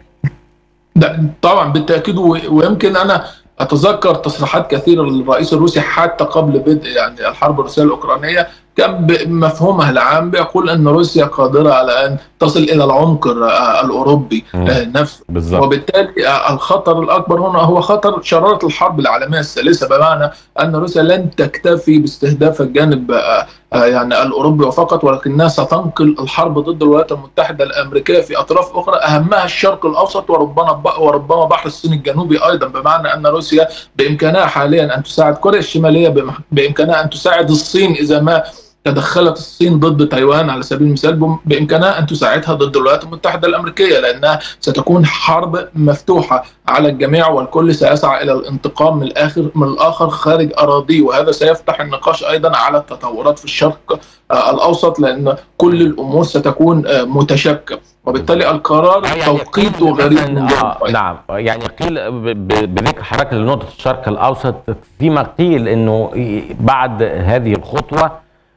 ده طبعا بالتاكيد ويمكن انا اتذكر تصريحات كثيره للرئيس الروسي حتى قبل بدء يعني الحرب الروسيه الاوكرانيه كان بمفهومها العام بيقول ان روسيا قادره على ان تصل الى العمق الاوروبي نفسه بالزبط. وبالتالي الخطر الاكبر هنا هو خطر شراره الحرب العالميه الثالثه بمعنى ان روسيا لن تكتفي باستهداف الجانب يعني الاوروبي وفقط ولكنها ستنقل الحرب ضد الولايات المتحده الامريكيه في اطراف اخرى اهمها الشرق الاوسط وربما وربما بحر الصين الجنوبي ايضا بمعنى ان روسيا بامكانها حاليا ان تساعد كوريا الشماليه بامكانها ان تساعد الصين اذا ما تدخلت الصين ضد تايوان على سبيل المثال بامكانها ان تساعدها ضد الولايات المتحده الامريكيه لانها ستكون حرب مفتوحه على الجميع والكل سيسعى الى الانتقام من الاخر من الاخر خارج اراضيه وهذا سيفتح النقاش ايضا على التطورات في الشرق الاوسط لان كل الامور ستكون متشابكه وبالتالي القرار يعني توقيته غريب آه نعم يعني قيل بذكر حضرتك لنقطه الشرق الاوسط فيما قيل انه بعد هذه الخطوه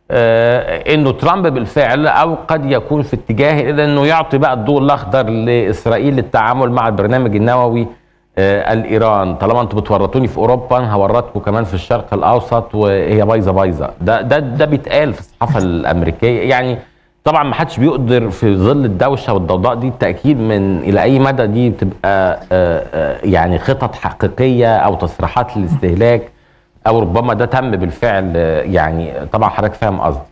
آه انه ترامب بالفعل او قد يكون في اتجاه الى انه يعطي بقى الضوء الاخضر لاسرائيل للتعامل مع البرنامج النووي آه الايران طالما انتم بتورطوني في اوروبا هورطكم كمان في الشرق الاوسط وهي بايظه بايظه ده ده ده بيتقال في الصحافه الامريكيه يعني طبعا ما حدش بيقدر في ظل الدوشه والضوضاء دي التاكيد من الى اي مدى دي بتبقى آه يعني خطط حقيقيه او تصريحات للاستهلاك او ربما ده تم بالفعل يعني طبعا حضرتك فاهم قصدي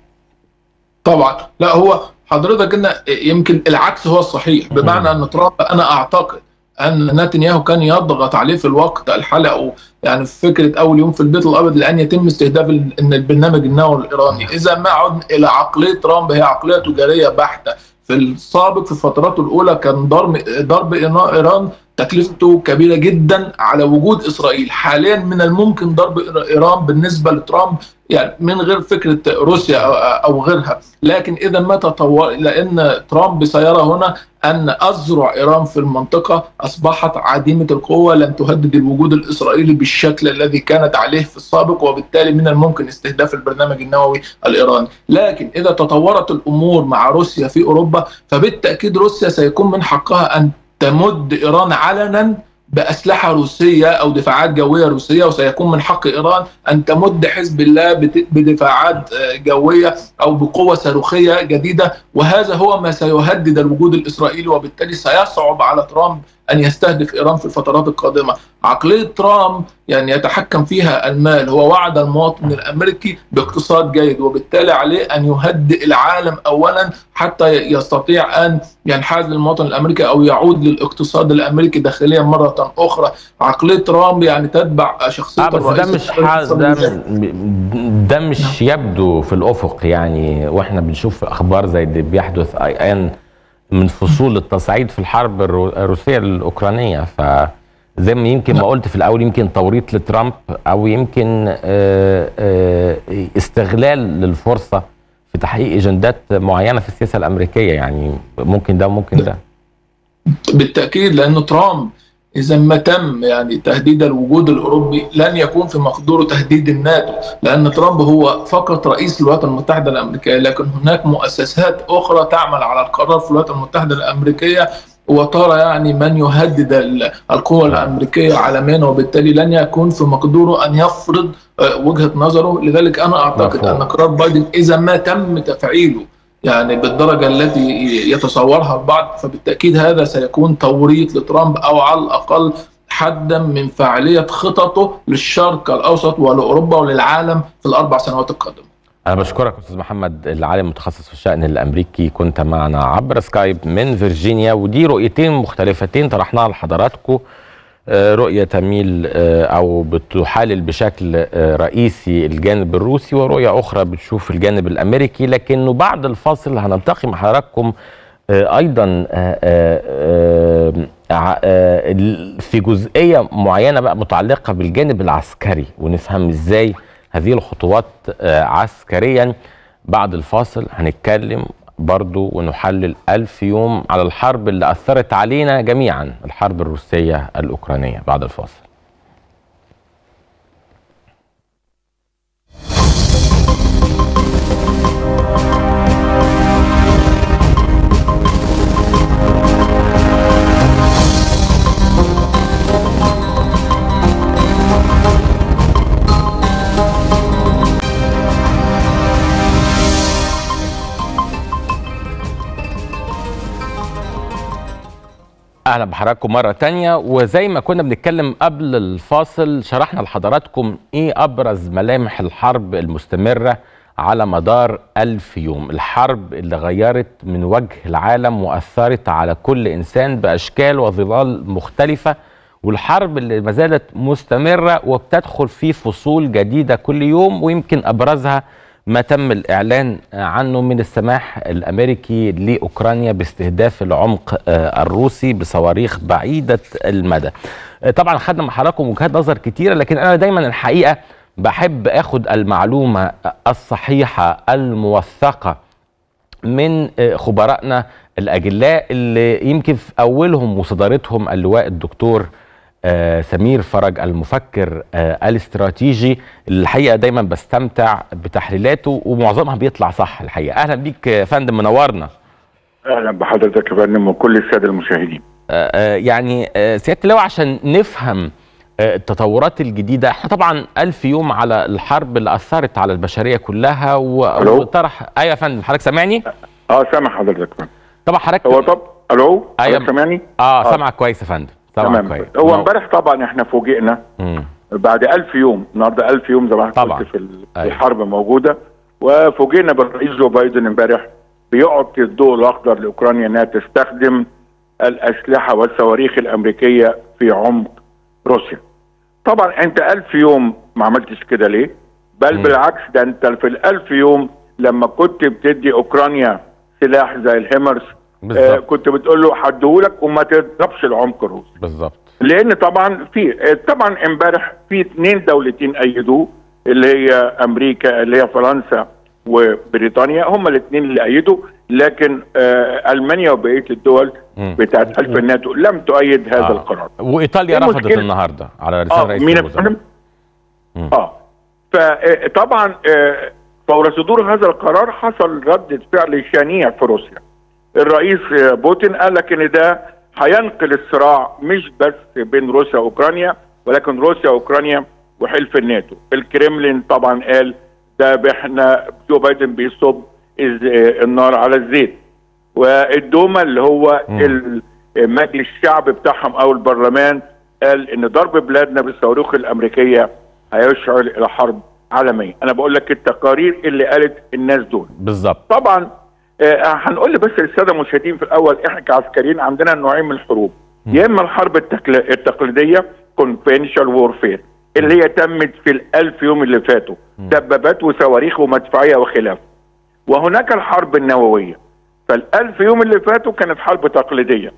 طبعا لا هو حضرتك ان يمكن العكس هو الصحيح بمعنى ان ترامب انا اعتقد ان نتنياهو كان يضغط عليه في الوقت الحالي يعني في فكره اول يوم في البيت الابيض لان يتم استهداف ان البرنامج النووي الايراني اذا ما عدنا الى عقليه ترامب هي عقليه تجاريه بحته في السابق في فتراته الاولى كان ضرب ضرب ايران تكلفته كبيره جدا على وجود اسرائيل حاليا من الممكن ضرب ايران بالنسبه لترامب يعني من غير فكره روسيا او غيرها لكن اذا ما تطور لان ترامب سيرى هنا ان اذرع ايران في المنطقه اصبحت عديمه القوه لن تهدد الوجود الاسرائيلي بالشكل الذي كانت عليه في السابق وبالتالي من الممكن استهداف البرنامج النووي الايراني لكن اذا تطورت الامور مع روسيا في اوروبا فبالتاكيد روسيا سيكون من حقها ان تمد ايران علنا باسلحه روسيه او دفاعات جويه روسيه وسيكون من حق ايران ان تمد حزب الله بدفاعات جويه او بقوه صاروخيه جديده وهذا هو ما سيهدد الوجود الاسرائيلي وبالتالي سيصعب على ترامب ان يستهدف ايران في الفترات القادمه عقليه ترامب يعني يتحكم فيها المال هو وعد المواطن الامريكي باقتصاد جيد وبالتالي عليه ان يهدئ العالم اولا حتى يستطيع ان ينحاز للمواطن الامريكي او يعود للاقتصاد الامريكي داخليا مره اخرى عقليه ترامب يعني تتبع شخصيه آه بس ده مش ده, ده مش يبدو في الافق يعني واحنا بنشوف اخبار زي اللي بيحدث الان من فصول التصعيد في الحرب الروسيه الاوكرانيه ف زي ما يمكن ما قلت في الاول يمكن توريط لترامب او يمكن استغلال للفرصه في تحقيق اجندات معينه في السياسه الامريكيه يعني ممكن ده وممكن ده بالتاكيد لان ترامب اذا ما تم يعني تهديد الوجود الاوروبي لن يكون في مقدوره تهديد الناتو لان ترامب هو فقط رئيس الولايات المتحده الامريكيه لكن هناك مؤسسات اخرى تعمل على القرار في الولايات المتحده الامريكيه وترى يعني من يهدد القوى الامريكيه عالميا وبالتالي لن يكون في مقدوره ان يفرض وجهه نظره لذلك انا اعتقد ان قرار بايدن اذا ما تم تفعيله يعني بالدرجه التي يتصورها البعض فبالتاكيد هذا سيكون توريط لترامب او على الاقل حدا من فاعليه خططه للشرق الاوسط ولاوروبا وللعالم في الاربع سنوات القادمه. انا بشكرك استاذ محمد العالم المتخصص في الشان الامريكي كنت معنا عبر سكايب من فيرجينيا ودي رؤيتين مختلفتين طرحناها لحضراتكم رؤيه تميل او بتحالل بشكل رئيسي الجانب الروسي ورؤيه اخرى بتشوف الجانب الامريكي لكنه بعد الفاصل هنلتقي مع حضراتكم ايضا في جزئيه معينه بقى متعلقه بالجانب العسكري ونفهم ازاي هذه الخطوات عسكريا بعد الفاصل هنتكلم برضو ونحلل ألف يوم على الحرب اللي أثرت علينا جميعا الحرب الروسية الأوكرانية بعد الفاصل اهلا بحضراتكم مره تانية وزي ما كنا بنتكلم قبل الفاصل شرحنا لحضراتكم ايه ابرز ملامح الحرب المستمره على مدار ألف يوم الحرب اللي غيرت من وجه العالم وأثرت على كل إنسان بأشكال وظلال مختلفة والحرب اللي ما زالت مستمرة وبتدخل في فصول جديدة كل يوم ويمكن أبرزها ما تم الإعلان عنه من السماح الأمريكي لأوكرانيا باستهداف العمق الروسي بصواريخ بعيدة المدى طبعا خدنا مع حضراتكم وجهات نظر كتيرة لكن أنا دايما الحقيقة بحب أخد المعلومة الصحيحة الموثقة من خبرائنا الأجلاء اللي يمكن في أولهم وصدارتهم اللواء الدكتور آه سمير فرج المفكر آه الاستراتيجي الحقيقه دايما بستمتع بتحليلاته ومعظمها بيطلع صح الحقيقه اهلا بيك يا فندم منورنا اهلا بحضرتك يا فندم وكل الساده المشاهدين آه يعني سياده اللواء عشان نفهم التطورات الجديدة احنا طبعا ألف يوم على الحرب اللي أثرت على البشرية كلها وطرح أيوة يا فندم حضرتك سامعني؟ اه سامع حضرتك فندم طبعا حضرتك هو طب الو أيوة سامعني؟ اه, آه. سامعك كويس يا فندم تمام كويس هو امبارح طبعا احنا فوجئنا مم. بعد ألف يوم النهارده ألف يوم زي ما قلت في الحرب موجوده وفوجئنا بالرئيس جو بايدن امبارح بيعطي الضوء الاخضر لاوكرانيا انها تستخدم الاسلحه والصواريخ الامريكيه في عمق روسيا. طبعا انت ألف يوم ما عملتش كده ليه؟ بل مم. بالعكس ده انت في الألف يوم لما كنت بتدي اوكرانيا سلاح زي الهيمرز آه كنت بتقول له هديهولك وما تضربش العمق الروسي بالظبط لان طبعا في طبعا امبارح في اثنين دولتين ايدوه اللي هي امريكا اللي هي فرنسا وبريطانيا هم الاثنين اللي ايدوا لكن آه المانيا وبقيه الدول بتاعت حلف الناتو لم تؤيد هذا آه. القرار وايطاليا رفضت النهارده على رساله آه رئيس مين الوزراء اه فطبعا آه فور صدور هذا القرار حصل ردة فعل شنيع في روسيا الرئيس بوتين قال لك ان ده هينقل الصراع مش بس بين روسيا واوكرانيا ولكن روسيا واوكرانيا وحلف الناتو الكريملين طبعا قال ده احنا جو بايدن بيصب النار على الزيت والدوما اللي هو مجلس الشعب بتاعهم او البرلمان قال ان ضرب بلادنا بالصواريخ الامريكيه هيشعل الى حرب عالميه انا بقول لك التقارير اللي قالت الناس دول بالظبط طبعا آه هنقول بس للساده المشاهدين في الاول احنا كعسكريين عندنا نوعين من الحروب يا اما الحرب التقل... التقليديه كونفنشال وورفير اللي هي تمت في الألف يوم اللي فاتوا دبابات وصواريخ ومدفعيه وخلافه وهناك الحرب النوويه فالألف يوم اللي فاتوا كانت حرب تقليديه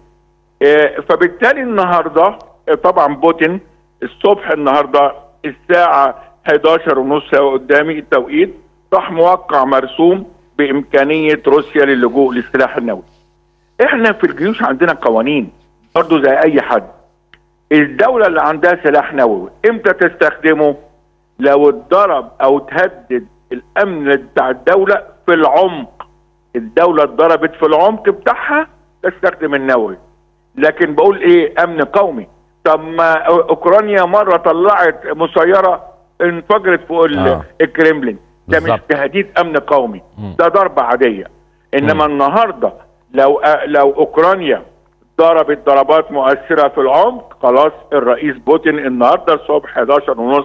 آه فبالتالي النهارده آه طبعا بوتين الصبح النهارده الساعه 11 ونص قدامي التوقيت راح موقع مرسوم بامكانيه روسيا للجوء للسلاح النووي. احنا في الجيوش عندنا قوانين برضه زي اي حد. الدوله اللي عندها سلاح نووي امتى تستخدمه؟ لو اتضرب او تهدد الامن بتاع الدوله في العمق. الدوله اتضربت في العمق بتاعها تستخدم النووي. لكن بقول ايه امن قومي. طب ما اوكرانيا مره طلعت مسيره انفجرت فوق آه. الكريملين ده مش تهديد امن قومي ده ضربه عاديه انما م. النهارده لو لو اوكرانيا ضربت ضربات مؤثره في العمق خلاص الرئيس بوتين النهارده الصبح 11 ونص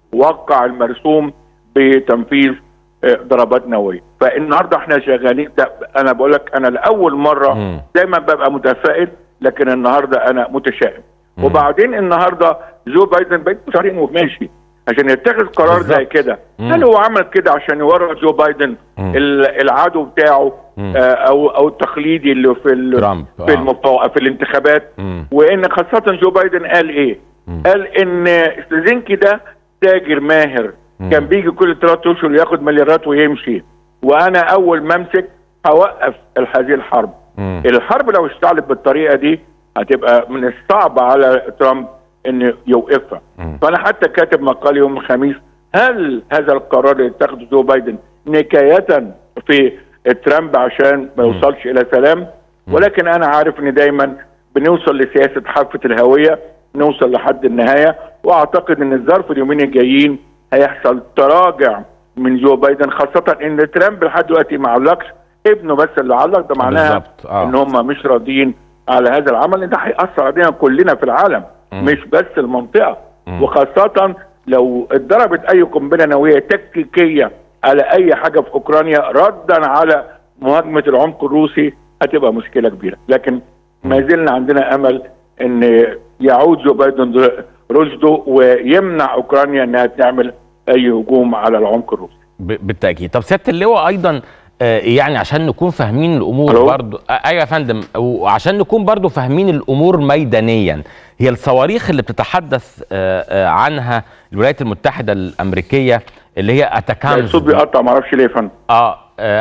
وقع المرسوم بتنفيذ ضربات نوويه فالنهارده احنا شغالين ده انا بقول لك انا لاول مره م. دايما ببقى متفائل لكن النهارده انا متشائم م. وبعدين النهارده جو بايدن بقيت شهرين وماشي عشان يتخذ قرار بالزبط. زي كده هل هو عمل كده عشان يورط جو بايدن مم. العدو بتاعه آه او او التقليدي اللي في ال في المفا... في الانتخابات مم. وان خاصه جو بايدن قال ايه؟ مم. قال ان سليزنكي ده تاجر ماهر مم. كان بيجي كل ثلاث اشهر ياخد مليارات ويمشي وانا اول ما امسك هوقف هذه الحرب مم. الحرب لو اشتعلت بالطريقه دي هتبقى من الصعب على ترامب انه يوقفها فانا حتى كاتب مقال يوم الخميس هل هذا القرار اللي اتخذه جو بايدن نكايه في ترامب عشان ما يوصلش الى سلام ولكن انا عارف ان دايما بنوصل لسياسه حافه الهويه نوصل لحد النهايه واعتقد ان الظرف اليومين الجايين هيحصل تراجع من جو بايدن خاصه ان ترامب لحد دلوقتي ما علقش ابنه بس اللي علق ده معناها آه. ان هم مش راضيين على هذا العمل ده هيأثر علينا كلنا في العالم م. مش بس المنطقه م. وخاصه لو اتضربت اي قنبله نوويه تكتيكيه على اي حاجه في اوكرانيا ردا على مهاجمه العمق الروسي هتبقى مشكله كبيره لكن ما زلنا عندنا امل ان يعود جو بايدن رشده ويمنع اوكرانيا انها تعمل اي هجوم على العمق الروسي بالتاكيد طب سياده اللواء ايضا يعني عشان نكون فاهمين الامور برضو ايوه يا فندم وعشان نكون برضو فاهمين الامور ميدانيا هي الصواريخ اللي بتتحدث عنها الولايات المتحده الامريكيه اللي هي اتاكامز الصوت بيقطع معرفش ليه يا فندم اه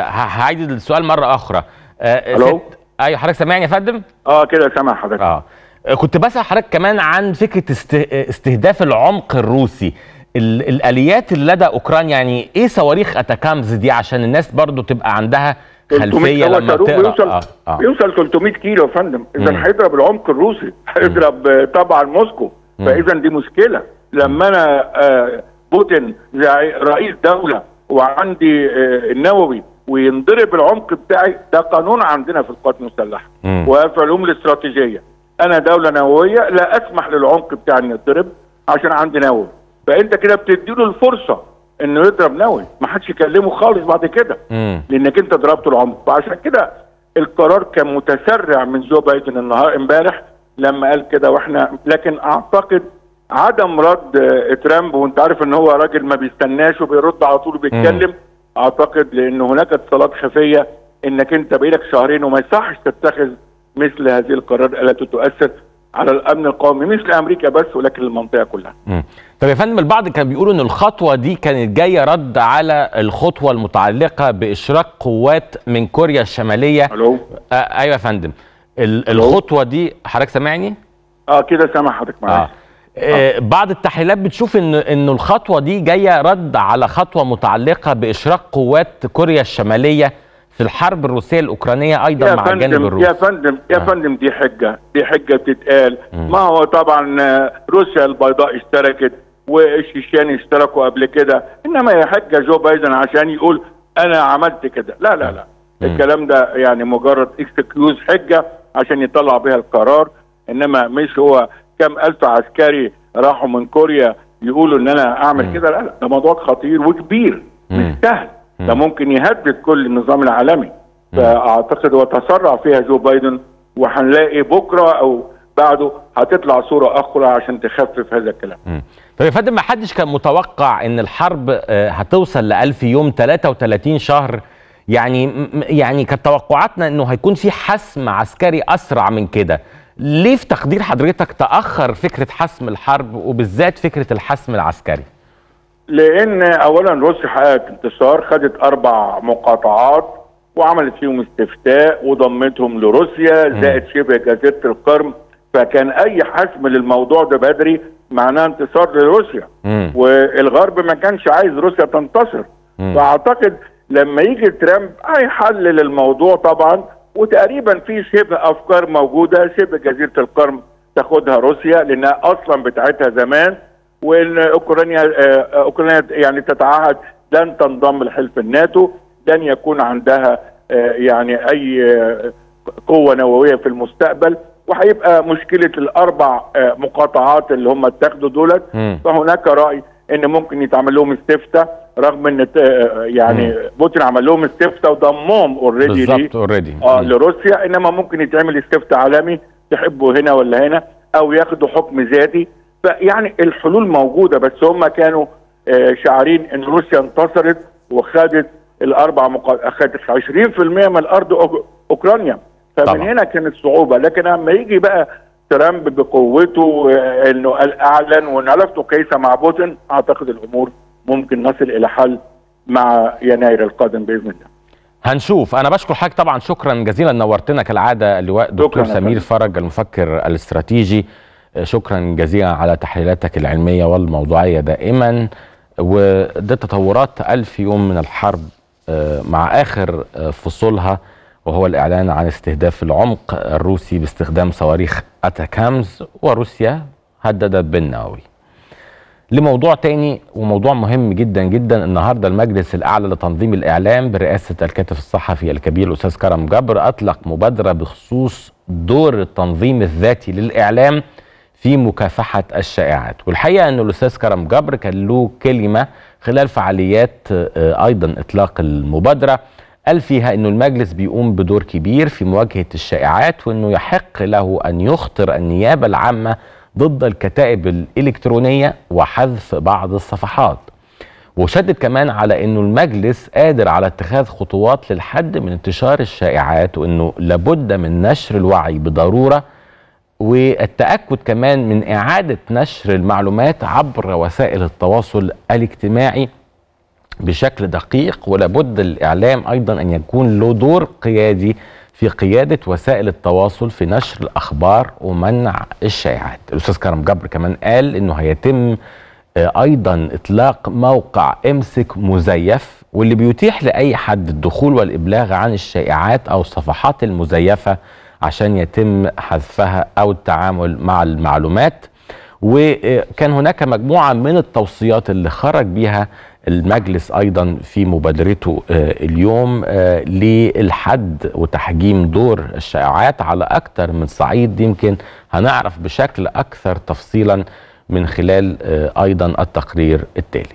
هعيد السؤال مره اخرى الو ايوه حضرتك سامعني يا فندم اه كده سامع حضرتك اه كنت بسال حضرتك كمان عن فكره استهداف العمق الروسي الاليات اللي لدى اوكرانيا يعني ايه صواريخ اتاكامز دي عشان الناس برضو تبقى عندها خلفيه لما تقرا بيوصل آه. آه. بيوصل 300 كيلو يا فندم اذا هيضرب العمق الروسي هيضرب طبعا موسكو فاذا دي مشكله لما انا آه بوتين زي رئيس دوله وعندي آه النووي وينضرب العمق بتاعي ده قانون عندنا في القوات المسلحه وفي العلوم الاستراتيجيه انا دوله نوويه لا اسمح للعمق بتاعي انه يتضرب عشان عندي نووي فانت كده بتديله الفرصه انه يضرب نووي ما حدش يكلمه خالص بعد كده لانك انت ضربت العمق فعشان كده القرار كان متسرع من جو بايدن النهار امبارح لما قال كده واحنا لكن اعتقد عدم رد ترامب وانت عارف ان هو راجل ما بيستناش وبيرد على طول بيتكلم اعتقد لان هناك اتصالات خفيه انك انت بقالك شهرين وما يصحش تتخذ مثل هذه القرار التي تؤثر على الامن القومي مش لامريكا بس ولكن للمنطقه كلها. مم. طب يا فندم البعض كان بيقولوا ان الخطوه دي كانت جايه رد على الخطوه المتعلقه باشراك قوات من كوريا الشماليه. الو آه ايوه يا فندم. الخطوه دي حضرتك سامعني؟ اه كده سامع حضرتك معايا. آه. آه. بعض التحليلات بتشوف ان ان الخطوه دي جايه رد على خطوه متعلقه باشراك قوات كوريا الشماليه في الحرب الروسيه الاوكرانيه ايضا مع الجانب الروسي يا فندم يا آه. فندم دي حجه دي حجه بتتقال ما هو طبعا روسيا البيضاء اشتركت والشيشان اشتركوا قبل كده انما هي حجه جو بايدن عشان يقول انا عملت كده لا لا لا مم. الكلام ده يعني مجرد اكسكيوز حجه عشان يطلع بها القرار انما مش هو كم الف عسكري راحوا من كوريا يقولوا ان انا اعمل كده لا لا ده موضوع خطير وكبير مش سهل ده ممكن يهدد كل النظام العالمي فاعتقد هو تسرع فيها جو بايدن وهنلاقي بكره او بعده هتطلع صوره اخرى عشان تخفف هذا الكلام. طيب يا فندم ما حدش كان متوقع ان الحرب هتوصل ل 1000 يوم 33 شهر يعني يعني كانت توقعاتنا انه هيكون في حسم عسكري اسرع من كده. ليه في تقدير حضرتك تاخر فكره حسم الحرب وبالذات فكره الحسم العسكري؟ لان اولا روسيا حققت انتصار خدت اربع مقاطعات وعملت فيهم استفتاء وضمتهم لروسيا زائد شبه جزيره القرم فكان اي حسم للموضوع ده بدري معناه انتصار لروسيا مم. والغرب ما كانش عايز روسيا تنتصر مم. فاعتقد لما يجي ترامب هيحلل الموضوع طبعا وتقريبا في شبه افكار موجوده شبه جزيره القرم تاخدها روسيا لانها اصلا بتاعتها زمان وان اوكرانيا آه، اوكرانيا يعني تتعهد لن تنضم لحلف الناتو لن يكون عندها آه، يعني اي آه، قوه نوويه في المستقبل وهيبقى مشكله الاربع آه، مقاطعات اللي هم اتاخدوا دولت مم. فهناك راي ان ممكن يتعمل لهم استفتاء رغم ان آه، يعني بوتين عمل لهم استفتاء وضمهم اوريدي بالظبط اوريدي اه لروسيا انما ممكن يتعمل استفتاء عالمي تحبوا هنا ولا هنا او ياخدوا حكم ذاتي فيعني الحلول موجوده بس هم كانوا آه شاعرين ان روسيا انتصرت وخدت الاربع مقا... اخذت 20% من الارض أوك... اوكرانيا فمن طبعا. هنا كانت صعوبه لكن لما يجي بقى ترامب بقوته آه، انه قال اعلن وان علاقته كويسه مع بوتين اعتقد الامور ممكن نصل الى حل مع يناير القادم باذن الله هنشوف انا بشكر حضرتك طبعا شكرا جزيلا نورتنا كالعاده اللواء دكتور شكراً يا سمير فندم. فرج المفكر الاستراتيجي آه، شكرا جزيلا على تحليلاتك العلميه والموضوعيه دائما ودي تطورات ألف يوم من الحرب آه، مع آخر آه، فصولها وهو الإعلان عن استهداف العمق الروسي باستخدام صواريخ أتاكامز وروسيا هددت بالنووي لموضوع تاني وموضوع مهم جدا جدا النهارده المجلس الاعلى لتنظيم الاعلام برئاسه الكاتب الصحفي الكبير الاستاذ كرم جبر اطلق مبادره بخصوص دور التنظيم الذاتي للاعلام في مكافحه الشائعات والحقيقه انه الاستاذ كرم جبر كان له كلمه خلال فعاليات آه، ايضا اطلاق المبادره قال فيها انه المجلس بيقوم بدور كبير في مواجهه الشائعات وانه يحق له ان يخطر النيابه العامه ضد الكتائب الالكترونيه وحذف بعض الصفحات وشدد كمان على انه المجلس قادر على اتخاذ خطوات للحد من انتشار الشائعات وانه لابد من نشر الوعي بضروره والتاكد كمان من اعاده نشر المعلومات عبر وسائل التواصل الاجتماعي بشكل دقيق ولابد الاعلام ايضا ان يكون له دور قيادي في قياده وسائل التواصل في نشر الاخبار ومنع الشائعات. الاستاذ كرم جبر كمان قال انه هيتم آه، ايضا اطلاق موقع امسك مزيف واللي بيتيح لاي حد الدخول والابلاغ عن الشائعات او الصفحات المزيفه عشان يتم حذفها او التعامل مع المعلومات. وكان هناك مجموعة من التوصيات اللي خرج بها المجلس أيضا في مبادرته آه، اليوم آه، للحد وتحجيم دور الشائعات على أكثر من صعيد يمكن هنعرف بشكل أكثر تفصيلا من خلال آه، أيضا التقرير التالي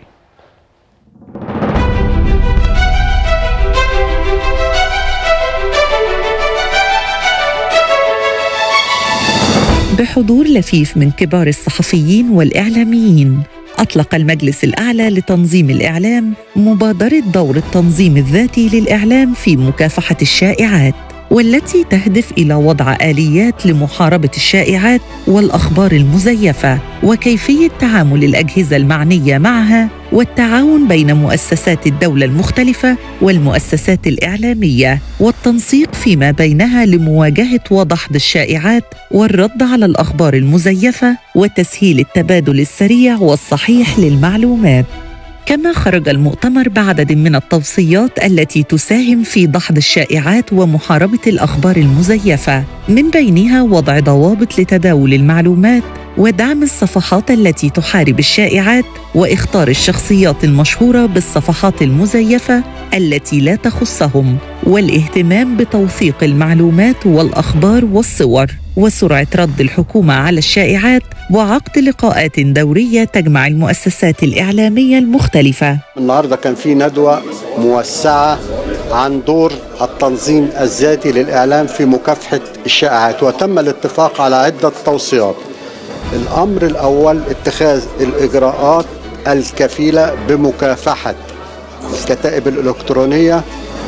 بحضور لفيف من كبار الصحفيين والإعلاميين أطلق المجلس الأعلى لتنظيم الإعلام مبادرة دور التنظيم الذاتي للإعلام في مكافحة الشائعات والتي تهدف إلى وضع آليات لمحاربة الشائعات والأخبار المزيفة وكيفية تعامل الأجهزة المعنية معها والتعاون بين مؤسسات الدولة المختلفة والمؤسسات الإعلامية والتنسيق فيما بينها لمواجهة وضحض الشائعات والرد على الأخبار المزيفة وتسهيل التبادل السريع والصحيح للمعلومات كما خرج المؤتمر بعدد من التوصيات التي تساهم في دحض الشائعات ومحاربه الاخبار المزيفه من بينها وضع ضوابط لتداول المعلومات ودعم الصفحات التي تحارب الشائعات واختار الشخصيات المشهوره بالصفحات المزيفه التي لا تخصهم والاهتمام بتوثيق المعلومات والاخبار والصور وسرعه رد الحكومه على الشائعات وعقد لقاءات دوريه تجمع المؤسسات الاعلاميه المختلفه. النهارده كان في ندوه موسعه عن دور التنظيم الذاتي للاعلام في مكافحه الشائعات وتم الاتفاق على عده توصيات. الامر الاول اتخاذ الاجراءات الكفيله بمكافحه الكتائب الالكترونيه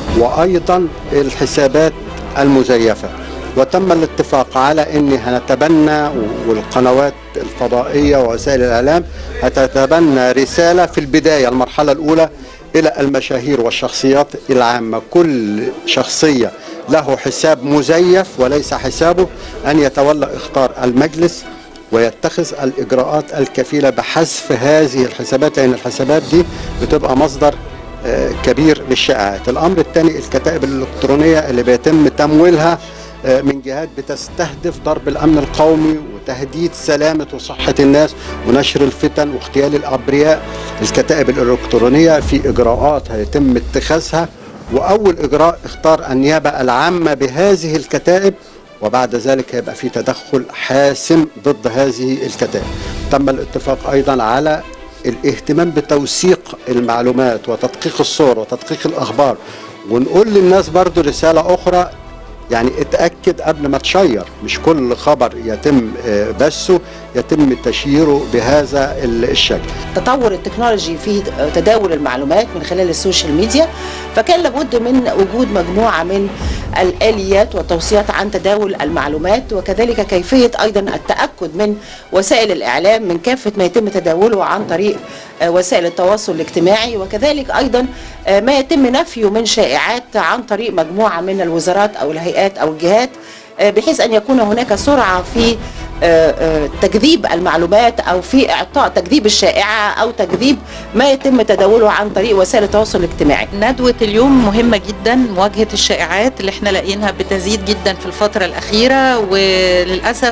وايضا الحسابات المزيفه. وتم الاتفاق على ان هنتبنى والقنوات الفضائيه ووسائل الاعلام هتتبنى رساله في البدايه المرحله الاولى الى المشاهير والشخصيات العامه كل شخصيه له حساب مزيف وليس حسابه ان يتولى اختار المجلس ويتخذ الاجراءات الكفيله بحذف هذه الحسابات لان الحسابات دي بتبقى مصدر كبير للشائعات الامر الثاني الكتائب الالكترونيه اللي بيتم تمويلها من جهات بتستهدف ضرب الامن القومي وتهديد سلامه وصحه الناس ونشر الفتن واغتيال الابرياء الكتائب الالكترونيه في اجراءات هيتم اتخاذها واول اجراء اختار النيابه العامه بهذه الكتائب وبعد ذلك هيبقى في تدخل حاسم ضد هذه الكتائب تم الاتفاق ايضا على الاهتمام بتوثيق المعلومات وتدقيق الصور وتدقيق الاخبار ونقول للناس برضو رساله اخرى يعني اتاكد قبل ما تشير مش كل خبر يتم بثه يتم تشييره بهذا الشكل تطور التكنولوجي في تداول المعلومات من خلال السوشيال ميديا فكان لابد من وجود مجموعه من الاليات والتوصيات عن تداول المعلومات وكذلك كيفيه ايضا التاكد من وسائل الاعلام من كافه ما يتم تداوله عن طريق وسائل التواصل الاجتماعي وكذلك ايضا ما يتم نفيه من شائعات عن طريق مجموعه من الوزارات او الهيئات او الجهات بحيث ان يكون هناك سرعه في تكذيب المعلومات او في اعطاء تكذيب الشائعه او تكذيب ما يتم تداوله عن طريق وسائل التواصل الاجتماعي. ندوه اليوم مهمه جدا مواجهه الشائعات اللي احنا لاقيينها بتزيد جدا في الفتره الاخيره وللاسف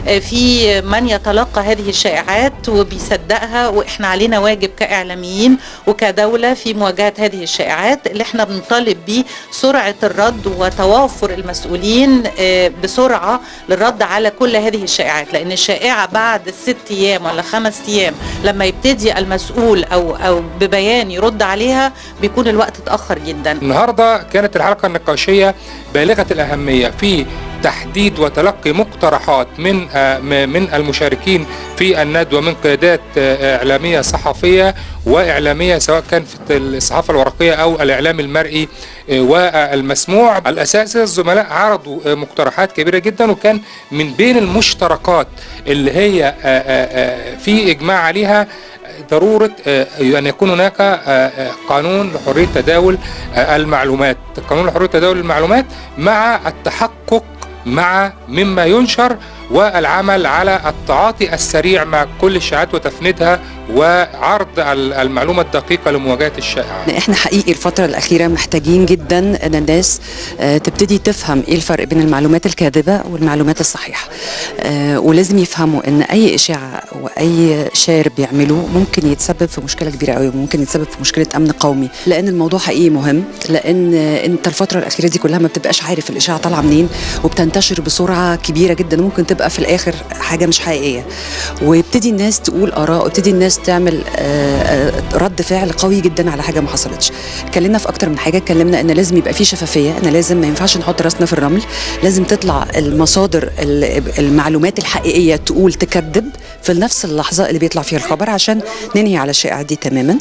في من يتلقى هذه الشائعات وبيصدقها واحنا علينا واجب كاعلاميين وكدوله في مواجهه هذه الشائعات اللي احنا بنطالب بيه سرعه الرد وتوافر المسؤولين بسرعه للرد على كل هذه الشائعات الشائعات لان الشائعه بعد ست ايام ولا خمس ايام لما يبتدي المسؤول او او ببيان يرد عليها بيكون الوقت اتاخر جدا النهارده كانت الحلقه النقاشيه بالغه الاهميه في تحديد وتلقي مقترحات من من المشاركين في الندوه من قيادات اعلاميه صحفيه واعلاميه سواء كان في الصحافه الورقيه او الاعلام المرئي والمسموع الاساس الزملاء عرضوا مقترحات كبيره جدا وكان من بين المشتركات اللي هي في اجماع عليها ضرورة أن يكون هناك قانون لحرية تداول المعلومات قانون لحرية تداول المعلومات مع التحقق مع مما ينشر والعمل على التعاطي السريع مع كل الشائعات وتفنيدها وعرض المعلومة الدقيقة لمواجهة الشائعات احنا حقيقي الفترة الأخيرة محتاجين جدا أن الناس تبتدي تفهم ايه الفرق بين المعلومات الكاذبة والمعلومات الصحيحة ولازم يفهموا أن أي إشاعة وأي شار بيعملوه ممكن يتسبب في مشكلة كبيرة قوي وممكن يتسبب في مشكلة أمن قومي لأن الموضوع حقيقي مهم لأن أنت الفترة الأخيرة دي كلها ما بتبقاش عارف الإشاعة طالعة منين وبتنتشر بسرعة كبيرة جدا ممكن تبقى في الآخر حاجة مش حقيقية ويبتدي الناس تقول آراء ويبتدي الناس تعمل رد فعل قوي جدا على حاجه ما حصلتش اتكلمنا في اكتر من حاجه اتكلمنا ان لازم يبقى في شفافيه ان لازم ما ينفعش نحط راسنا في الرمل لازم تطلع المصادر المعلومات الحقيقيه تقول تكذب في نفس اللحظه اللي بيطلع فيها الخبر عشان ننهي على الشائعات دي تماما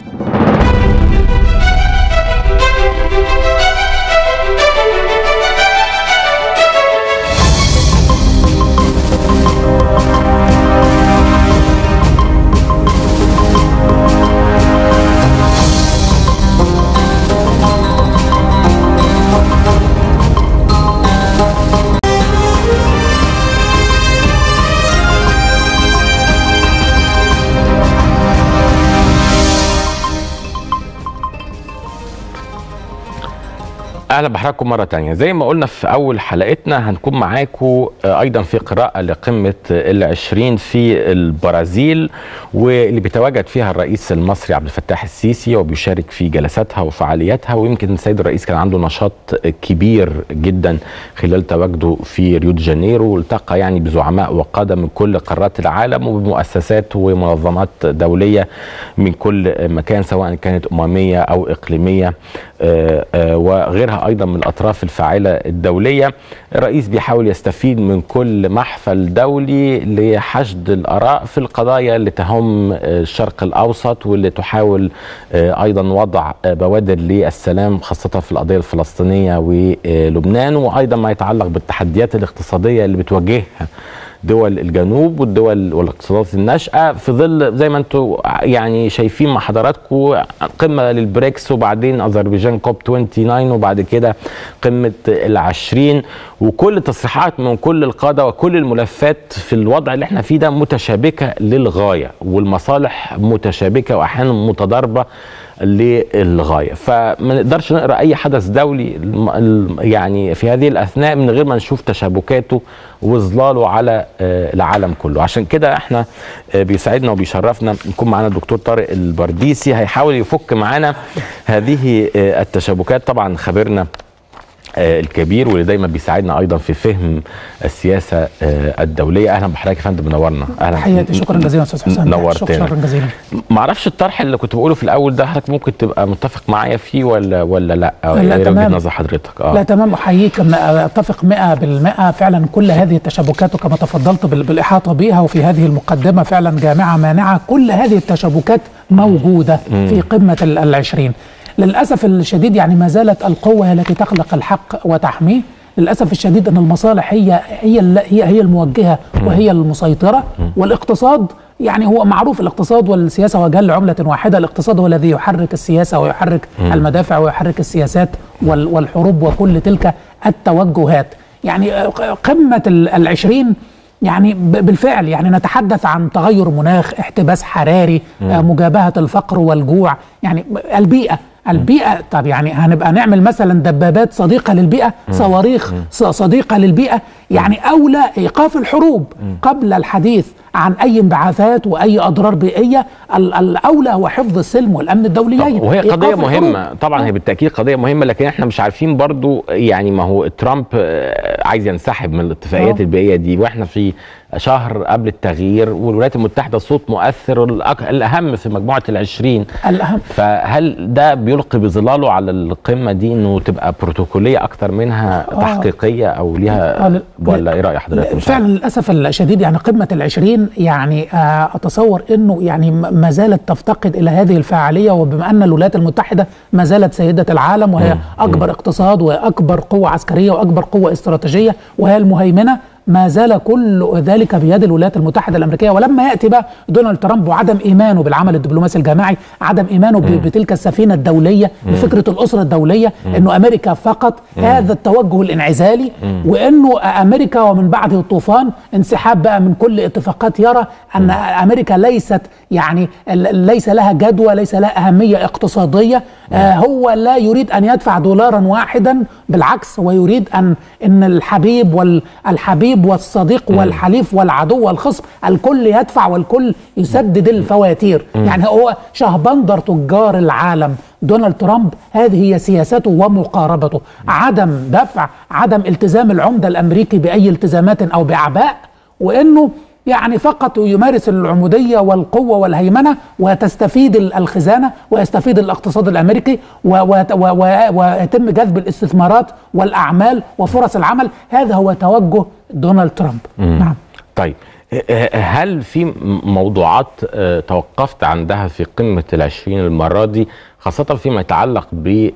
اهلا بحضراتكم مره تانية زي ما قلنا في اول حلقتنا هنكون معاكم ايضا في قراءه لقمه العشرين في البرازيل واللي بيتواجد فيها الرئيس المصري عبد الفتاح السيسي وبيشارك في جلساتها وفعالياتها ويمكن السيد الرئيس كان عنده نشاط كبير جدا خلال تواجده في ريو دي جانيرو والتقى يعني بزعماء وقاده من كل قارات العالم وبمؤسسات ومنظمات دوليه من كل مكان سواء كانت امميه او اقليميه وغيرها ايضا من الاطراف الفاعله الدوليه الرئيس بيحاول يستفيد من كل محفل دولي لحشد الاراء في القضايا اللي تهم الشرق الاوسط واللي تحاول ايضا وضع بوادر للسلام خاصه في القضيه الفلسطينيه ولبنان وايضا ما يتعلق بالتحديات الاقتصاديه اللي بتواجهها دول الجنوب والدول والاقتصادات الناشئه في ظل زي ما انتم يعني شايفين مع حضراتكم قمه للبريكس وبعدين اذربيجان كوب 29 وبعد كده قمه العشرين وكل تصريحات من كل القاده وكل الملفات في الوضع اللي احنا فيه ده متشابكه للغايه والمصالح متشابكه واحيانا متضاربه للغايه فما نقدرش نقرا اي حدث دولي يعني في هذه الاثناء من غير ما نشوف تشابكاته وظلاله على العالم كله عشان كده احنا بيسعدنا وبيشرفنا يكون معانا الدكتور طارق البرديسي هيحاول يفك معانا هذه التشابكات طبعا خبرنا الكبير واللي دايما بيساعدنا ايضا في فهم السياسه الدوليه اهلا بحضرتك يا فندم منورنا اهلا تحياتي شكرا جزيلا استاذ حسام نورتنا شكرا جزيلا ما اعرفش الطرح اللي كنت بقوله في الاول ده حضرتك ممكن تبقى متفق معايا فيه ولا ولا لا لا تمام نظر حضرتك اه لا تمام احييك اتفق 100% فعلا كل هذه التشابكات وكما تفضلت بالاحاطه بها وفي هذه المقدمه فعلا جامعه مانعه كل هذه التشابكات موجوده م. في قمه العشرين للاسف الشديد يعني ما زالت القوه هي التي تخلق الحق وتحميه للاسف الشديد ان المصالح هي هي هي هي الموجهه وهي المسيطره والاقتصاد يعني هو معروف الاقتصاد والسياسه وجهان لعمله واحده، الاقتصاد هو الذي يحرك السياسه ويحرك المدافع ويحرك السياسات والحروب وكل تلك التوجهات. يعني قمه العشرين يعني بالفعل يعني نتحدث عن تغير مناخ، احتباس حراري، مجابهه الفقر والجوع، يعني البيئه البيئة طب يعني هنبقى نعمل مثلا دبابات صديقة للبيئة صواريخ صديقة للبيئة يعني أولى إيقاف الحروب قبل الحديث عن أي انبعاثات وأي أضرار بيئية الأولى هو حفظ السلم والأمن الدوليين وهي قضية مهمة طبعا هي بالتأكيد قضية مهمة لكن احنا مش عارفين برضو يعني ما هو ترامب عايز ينسحب من الاتفاقيات البيئية دي واحنا في شهر قبل التغيير والولايات المتحدة صوت مؤثر الأهم في مجموعة العشرين الأهم فهل ده بيلقي بظلاله على القمة دي انه تبقى بروتوكولية أكتر منها آه تحقيقية أو ليها آه ولا إيه رأي حضرتك؟ فعلا للأسف الشديد يعني قمة العشرين يعني آه أتصور أنه يعني ما زالت تفتقد إلى هذه الفاعلية وبما أن الولايات المتحدة ما زالت سيدة العالم وهي أكبر اقتصاد وأكبر قوة عسكرية وأكبر قوة استراتيجية وهي المهيمنة ما زال كل ذلك بيد الولايات المتحده الامريكيه ولما ياتي بقى دونالد ترامب وعدم ايمانه بالعمل الدبلوماسي الجماعي عدم ايمانه م. بتلك السفينه الدوليه م. بفكره الاسره الدوليه م. انه امريكا فقط م. هذا التوجه الانعزالي م. وانه امريكا ومن بعده الطوفان انسحاب بقى من كل اتفاقات يرى ان م. امريكا ليست يعني ليس لها جدوى ليس لها اهميه اقتصاديه آه هو لا يريد ان يدفع دولارا واحدا بالعكس هو يريد ان ان الحبيب والحبيب الحبيب والصديق والحليف والعدو والخصم الكل يدفع والكل يسدد الفواتير يعني هو شهبندر تجار العالم دونالد ترامب هذه هي سياسته ومقاربته عدم دفع عدم التزام العمدة الأمريكي بأي التزامات أو بأعباء وأنه يعني فقط يمارس العمودية والقوة والهيمنة وتستفيد الخزانة ويستفيد الاقتصاد الأمريكي ويتم جذب الاستثمارات والأعمال وفرص العمل هذا هو توجه دونالد ترامب مم. نعم طيب هل في موضوعات توقفت عندها في قمة العشرين المرة دي خاصة فيما يتعلق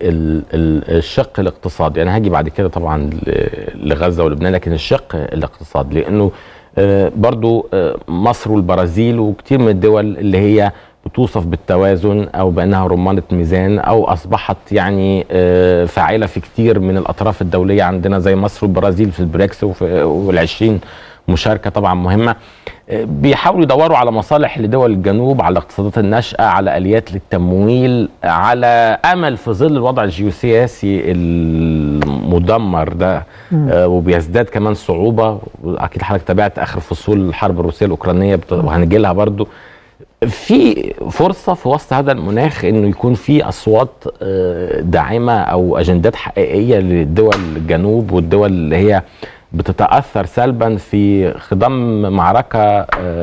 بالشق الاقتصادي أنا هاجي بعد كده طبعا لغزة ولبنان لكن الشق الاقتصادي لأنه برضو مصر والبرازيل وكتير من الدول اللي هي بتوصف بالتوازن او بانها رمانه ميزان او اصبحت يعني فاعله في كتير من الاطراف الدوليه عندنا زي مصر والبرازيل في البريكس والعشرين مشاركه طبعا مهمه بيحاولوا يدوروا على مصالح لدول الجنوب على اقتصادات الناشئه على اليات للتمويل على امل في ظل الوضع الجيوسياسي المدمر ده آه وبيزداد كمان صعوبه اكيد حضرتك تابعت اخر فصول الحرب الروسيه الاوكرانيه وهنجي لها برضو في فرصه في وسط هذا المناخ انه يكون في اصوات داعمه او اجندات حقيقيه لدول الجنوب والدول اللي هي بتتاثر سلبا في خضم معركه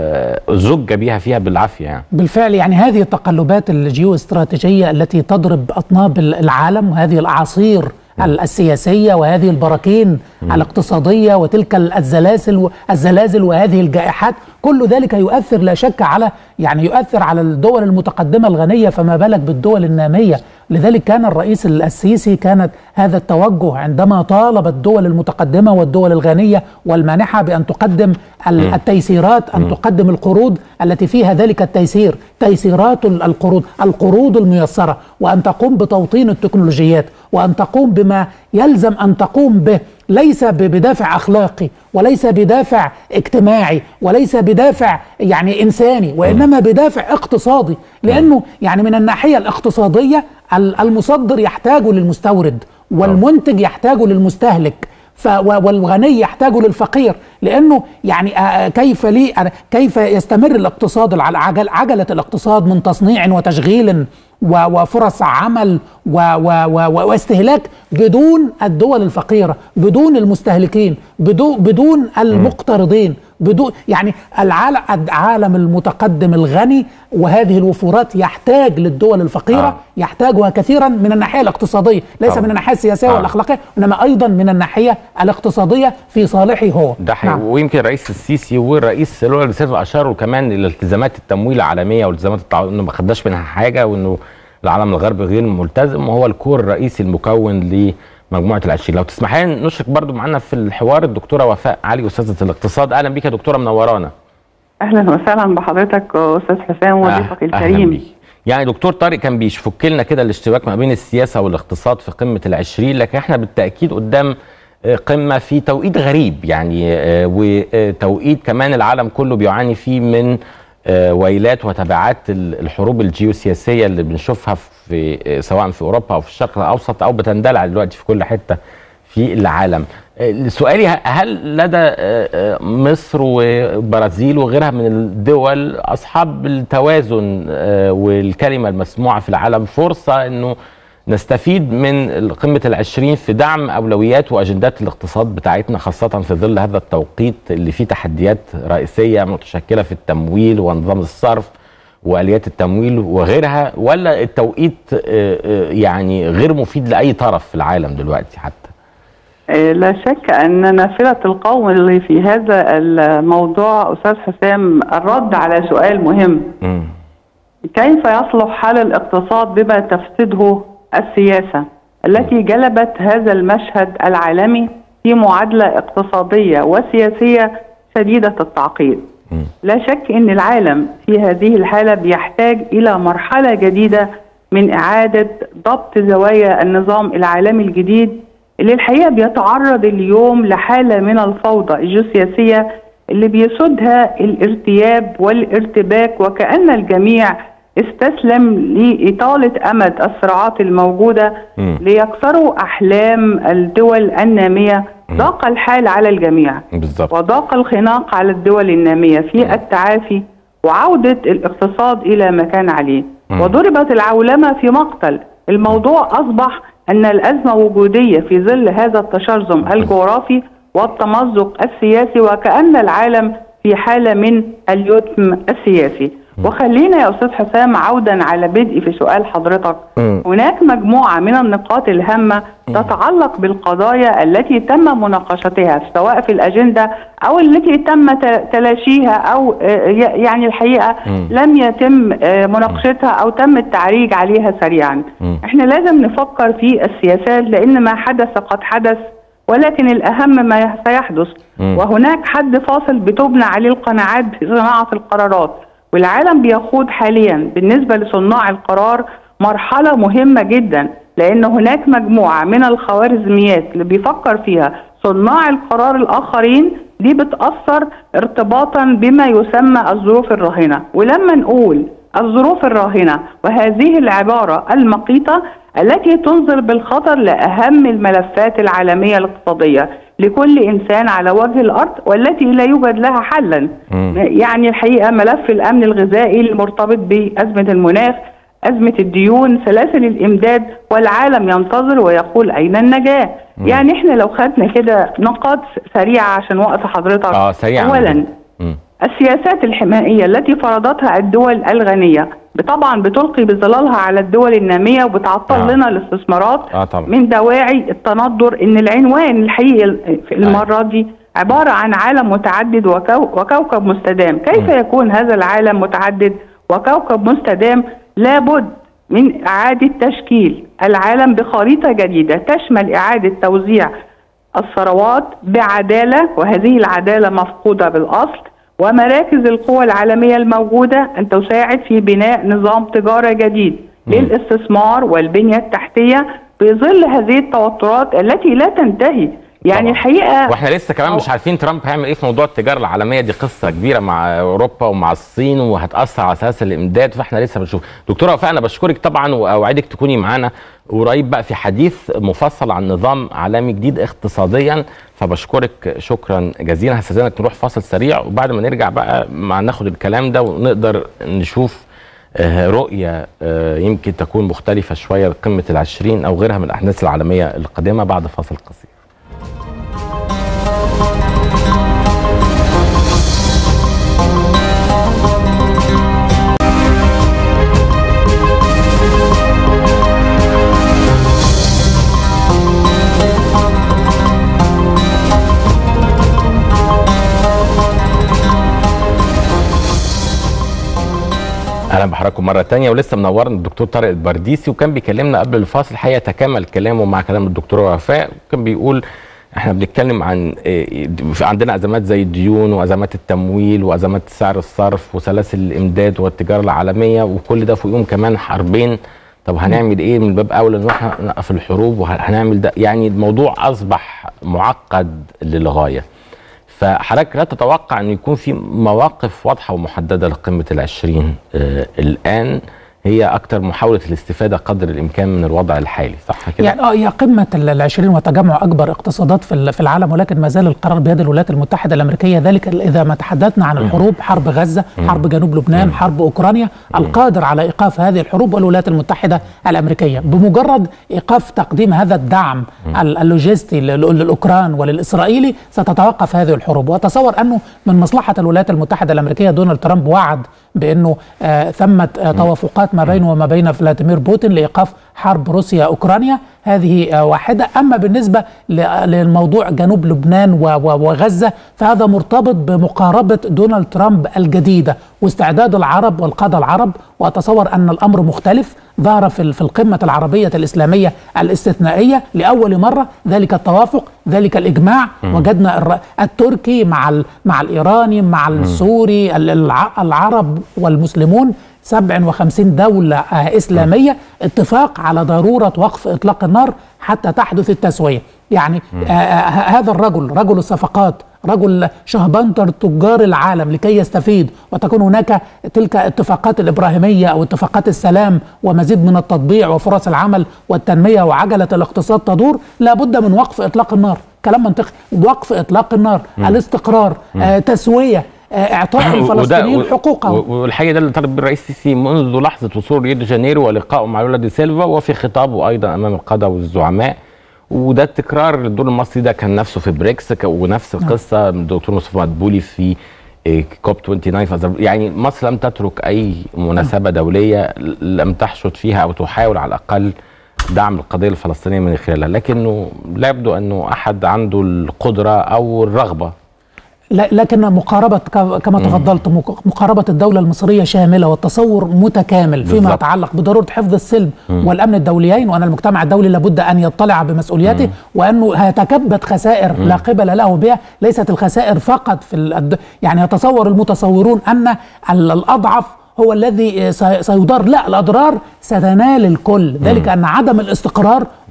زج بها فيها بالعافيه يعني. بالفعل يعني هذه التقلبات الجيو استراتيجيه التي تضرب اطناب العالم وهذه الاعاصير السياسيه وهذه البراكين م. الاقتصاديه وتلك الزلازل الزلازل وهذه الجائحات كل ذلك يؤثر لا شك على يعني يؤثر على الدول المتقدمه الغنيه فما بالك بالدول الناميه لذلك كان الرئيس السيسي كانت هذا التوجه عندما طالب الدول المتقدمه والدول الغنيه والمانحه بان تقدم التيسيرات ان تقدم القروض التي فيها ذلك التيسير تيسيرات القروض القروض الميسره وان تقوم بتوطين التكنولوجيات وان تقوم بما يلزم ان تقوم به ليس بدافع اخلاقي وليس بدافع اجتماعي وليس بدافع يعني انساني وانما بدافع اقتصادي لانه يعني من الناحيه الاقتصاديه المصدر يحتاج للمستورد والمنتج يحتاج للمستهلك والغني يحتاج للفقير لانه يعني كيف لي كيف يستمر الاقتصاد عجل عجله الاقتصاد من تصنيع وتشغيل وفرص عمل و و و واستهلاك بدون الدول الفقيره بدون المستهلكين بدون بدون المقترضين بدون يعني العالم العالم المتقدم الغني وهذه الوفورات يحتاج للدول الفقيره آه. يحتاجها كثيرا من الناحيه الاقتصاديه ليس آه. من الناحيه السياسيه آه. والاخلاقيه انما ايضا من الناحيه الاقتصاديه في صالحه هو ده حقيقي نعم. ويمكن الرئيس السيسي والرئيس لولا السيف اشاروا كمان الى التزامات التمويل العالميه والتزامات التعاون انه ما خدناش منها حاجه وانه العالم الغربي غير ملتزم وهو الكور الرئيسي المكون لمجموعه العشرين لو تسمحي لي نشرك برضو معانا في الحوار الدكتوره وفاء علي استاذه الاقتصاد اهلا بيك يا دكتوره منورانا اهلا وسهلا بحضرتك استاذ حسام وضيفك أه الكريم بيك. يعني دكتور طارق كان بيفك لنا كده الاشتباك ما بين السياسه والاقتصاد في قمه العشرين لكن احنا بالتاكيد قدام قمه في توقيت غريب يعني وتوقيت كمان العالم كله بيعاني فيه من ويلات وتبعات الحروب الجيوسياسيه اللي بنشوفها في سواء في اوروبا او في الشرق الاوسط او بتندلع دلوقتي في كل حته في العالم. سؤالي هل لدى مصر والبرازيل وغيرها من الدول اصحاب التوازن والكلمه المسموعه في العالم فرصه انه نستفيد من قمة العشرين في دعم أولويات وأجندات الاقتصاد بتاعتنا خاصة في ظل هذا التوقيت اللي فيه تحديات رئيسية متشكلة في التمويل ونظام الصرف وآليات التمويل وغيرها ولا التوقيت يعني غير مفيد لأي طرف في العالم دلوقتي حتى لا شك أن نافلة القوم اللي في هذا الموضوع أستاذ حسام الرد على سؤال مهم م. كيف يصلح حال الاقتصاد بما تفسده السياسة التي جلبت هذا المشهد العالمي في معادلة اقتصادية وسياسية شديدة التعقيد لا شك أن العالم في هذه الحالة بيحتاج إلى مرحلة جديدة من إعادة ضبط زوايا النظام العالمي الجديد اللي الحقيقة بيتعرض اليوم لحالة من الفوضى الجيوسياسية اللي بيسودها الارتياب والارتباك وكأن الجميع استسلم لإطالة أمد الصراعات الموجودة م. ليكسروا أحلام الدول النامية م. ضاق الحال على الجميع بالزبط. وضاق الخناق على الدول النامية في م. التعافي وعودة الاقتصاد إلى ما كان عليه م. وضربت العولمة في مقتل الموضوع أصبح أن الأزمة وجودية في ظل هذا التشرذم الجغرافي والتمزق السياسي وكأن العالم في حالة من اليتم السياسي وخلينا يا استاذ حسام عودا على بدء في سؤال حضرتك م. هناك مجموعه من النقاط الهامه تتعلق بالقضايا التي تم مناقشتها سواء في الاجنده او التي تم تلاشيها او يعني الحقيقه م. لم يتم مناقشتها او تم التعريج عليها سريعا م. احنا لازم نفكر في السياسات لان ما حدث قد حدث ولكن الاهم ما سيحدث وهناك حد فاصل بتبنى عليه القناعات في صناعه القرارات والعالم بيخوض حاليا بالنسبة لصناع القرار مرحلة مهمة جدا لأن هناك مجموعة من الخوارزميات اللي بيفكر فيها صناع القرار الاخرين دي بتاثر ارتباطا بما يسمى الظروف الراهنه ولما نقول الظروف الراهنه وهذه العباره المقيته التي تنظر بالخطر لاهم الملفات العالميه الاقتصاديه لكل انسان على وجه الارض والتي لا يوجد لها حلا يعني الحقيقه ملف الامن الغذائي المرتبط بازمه المناخ ازمه الديون سلاسل الامداد والعالم ينتظر ويقول اين النجاه مم. يعني احنا لو خدنا كده نقاط سريعه عشان وقت حضرتك اه سريعا اولا مم. السياسات الحمائيه التي فرضتها الدول الغنيه طبعا بتلقي بظلالها على الدول الناميه وبتعطل آه. لنا الاستثمارات آه طبعا. من دواعي التندر ان العنوان الحقيقي في المره دي عباره عن عالم متعدد وكو وكوكب مستدام كيف م. يكون هذا العالم متعدد وكوكب مستدام لابد من اعاده تشكيل العالم بخريطه جديده تشمل اعاده توزيع الثروات بعداله وهذه العداله مفقوده بالاصل ومراكز القوى العالميه الموجوده ان تساعد في بناء نظام تجاره جديد م. للاستثمار والبنيه التحتيه في ظل هذه التوترات التي لا تنتهي يعني طبعا. الحقيقه واحنا لسه كمان مش عارفين ترامب هيعمل ايه في موضوع التجاره العالميه دي قصه كبيره مع اوروبا ومع الصين وهتاثر على سلاسل الامداد فاحنا لسه بنشوف دكتوره وفاء انا بشكرك طبعا واوعدك تكوني معانا قريب بقى في حديث مفصل عن نظام عالمي جديد اقتصاديا فبشكرك شكرا جزيلا هستاذنك نروح فاصل سريع وبعد ما نرجع بقى ما ناخد الكلام ده ونقدر نشوف رؤية يمكن تكون مختلفة شوية لقمة العشرين أو غيرها من الأحداث العالمية القادمة بعد فاصل قصير اهلا بحضراتكم مره تانية ولسه منورنا الدكتور طارق البرديسي وكان بيكلمنا قبل الفاصل الحقيقه تكامل كلامه مع كلام الدكتوره وفاء وكان بيقول احنا بنتكلم عن عندنا ازمات زي الديون وازمات التمويل وازمات سعر الصرف وسلاسل الامداد والتجاره العالميه وكل ده فوقيهم كمان حربين طب هنعمل ايه من باب اولى ان احنا نوقف الحروب وهنعمل ده يعني الموضوع اصبح معقد للغايه فحضرتك لا تتوقع ان يكون في مواقف واضحه ومحدده لقمه العشرين آه الان هي اكثر محاوله الاستفاده قدر الامكان من الوضع الحالي صح كده يعني اه هي قمه العشرين وتجمع اكبر اقتصادات في في العالم ولكن ما زال القرار بيد الولايات المتحده الامريكيه ذلك اذا ما تحدثنا عن الحروب حرب غزه حرب جنوب لبنان حرب اوكرانيا القادر على ايقاف هذه الحروب والولايات المتحده الامريكيه بمجرد ايقاف تقديم هذا الدعم اللوجستي للاوكران وللاسرائيلي ستتوقف هذه الحروب واتصور انه من مصلحه الولايات المتحده الامريكيه دونالد ترامب وعد بانه آه ثمه آه توافقات ما بينه وما بين فلاديمير بوتين لايقاف حرب روسيا اوكرانيا هذه آه واحده اما بالنسبه للموضوع جنوب لبنان وغزه فهذا مرتبط بمقاربه دونالد ترامب الجديده واستعداد العرب والقاده العرب واتصور ان الامر مختلف ظهر في في القمه العربيه الاسلاميه الاستثنائيه لاول مره ذلك التوافق ذلك الاجماع م. وجدنا التركي مع مع الايراني مع السوري العرب والمسلمون 57 دولة إسلامية اتفاق على ضرورة وقف إطلاق النار حتى تحدث التسوية يعني آه هذا الرجل رجل الصفقات رجل شهبنتر تجار العالم لكي يستفيد وتكون هناك تلك اتفاقات الإبراهيمية أو اتفاقات السلام ومزيد من التطبيع وفرص العمل والتنمية وعجلة الاقتصاد تدور لابد من وقف إطلاق النار كلام منطقي وقف إطلاق النار مم. الاستقرار آه تسوية اعطاء الفلسطينيين حقوقهم والحقيقه ده اللي طلب الرئيس السيسي منذ لحظه وصول ريو دي جانيرو ولقائه مع لولا دي سيلفا وفي خطابه ايضا امام القاده والزعماء وده التكرار الدور المصري ده كان نفسه في بريكس ونفس القصه من الدكتور مصطفى مدبولي في كوب 29 يعني مصر لم تترك اي مناسبه دوليه لم تحشد فيها او تحاول على الاقل دعم القضيه الفلسطينيه من خلالها لكنه لا يبدو انه احد عنده القدره او الرغبه لكن مقاربة كما تفضلت مقاربة الدولة المصرية شاملة والتصور متكامل فيما بالزبط. يتعلق بضرورة حفظ السلم مم. والأمن الدوليين وأن المجتمع الدولي لابد أن يطلع بمسؤولياته مم. وأنه هيتكبد خسائر مم. لا قبل له بها ليست الخسائر فقط في الد... يعني يتصور المتصورون أن الأضعف هو الذي سيضار لا الأضرار ستنال الكل ذلك أن عدم الاستقرار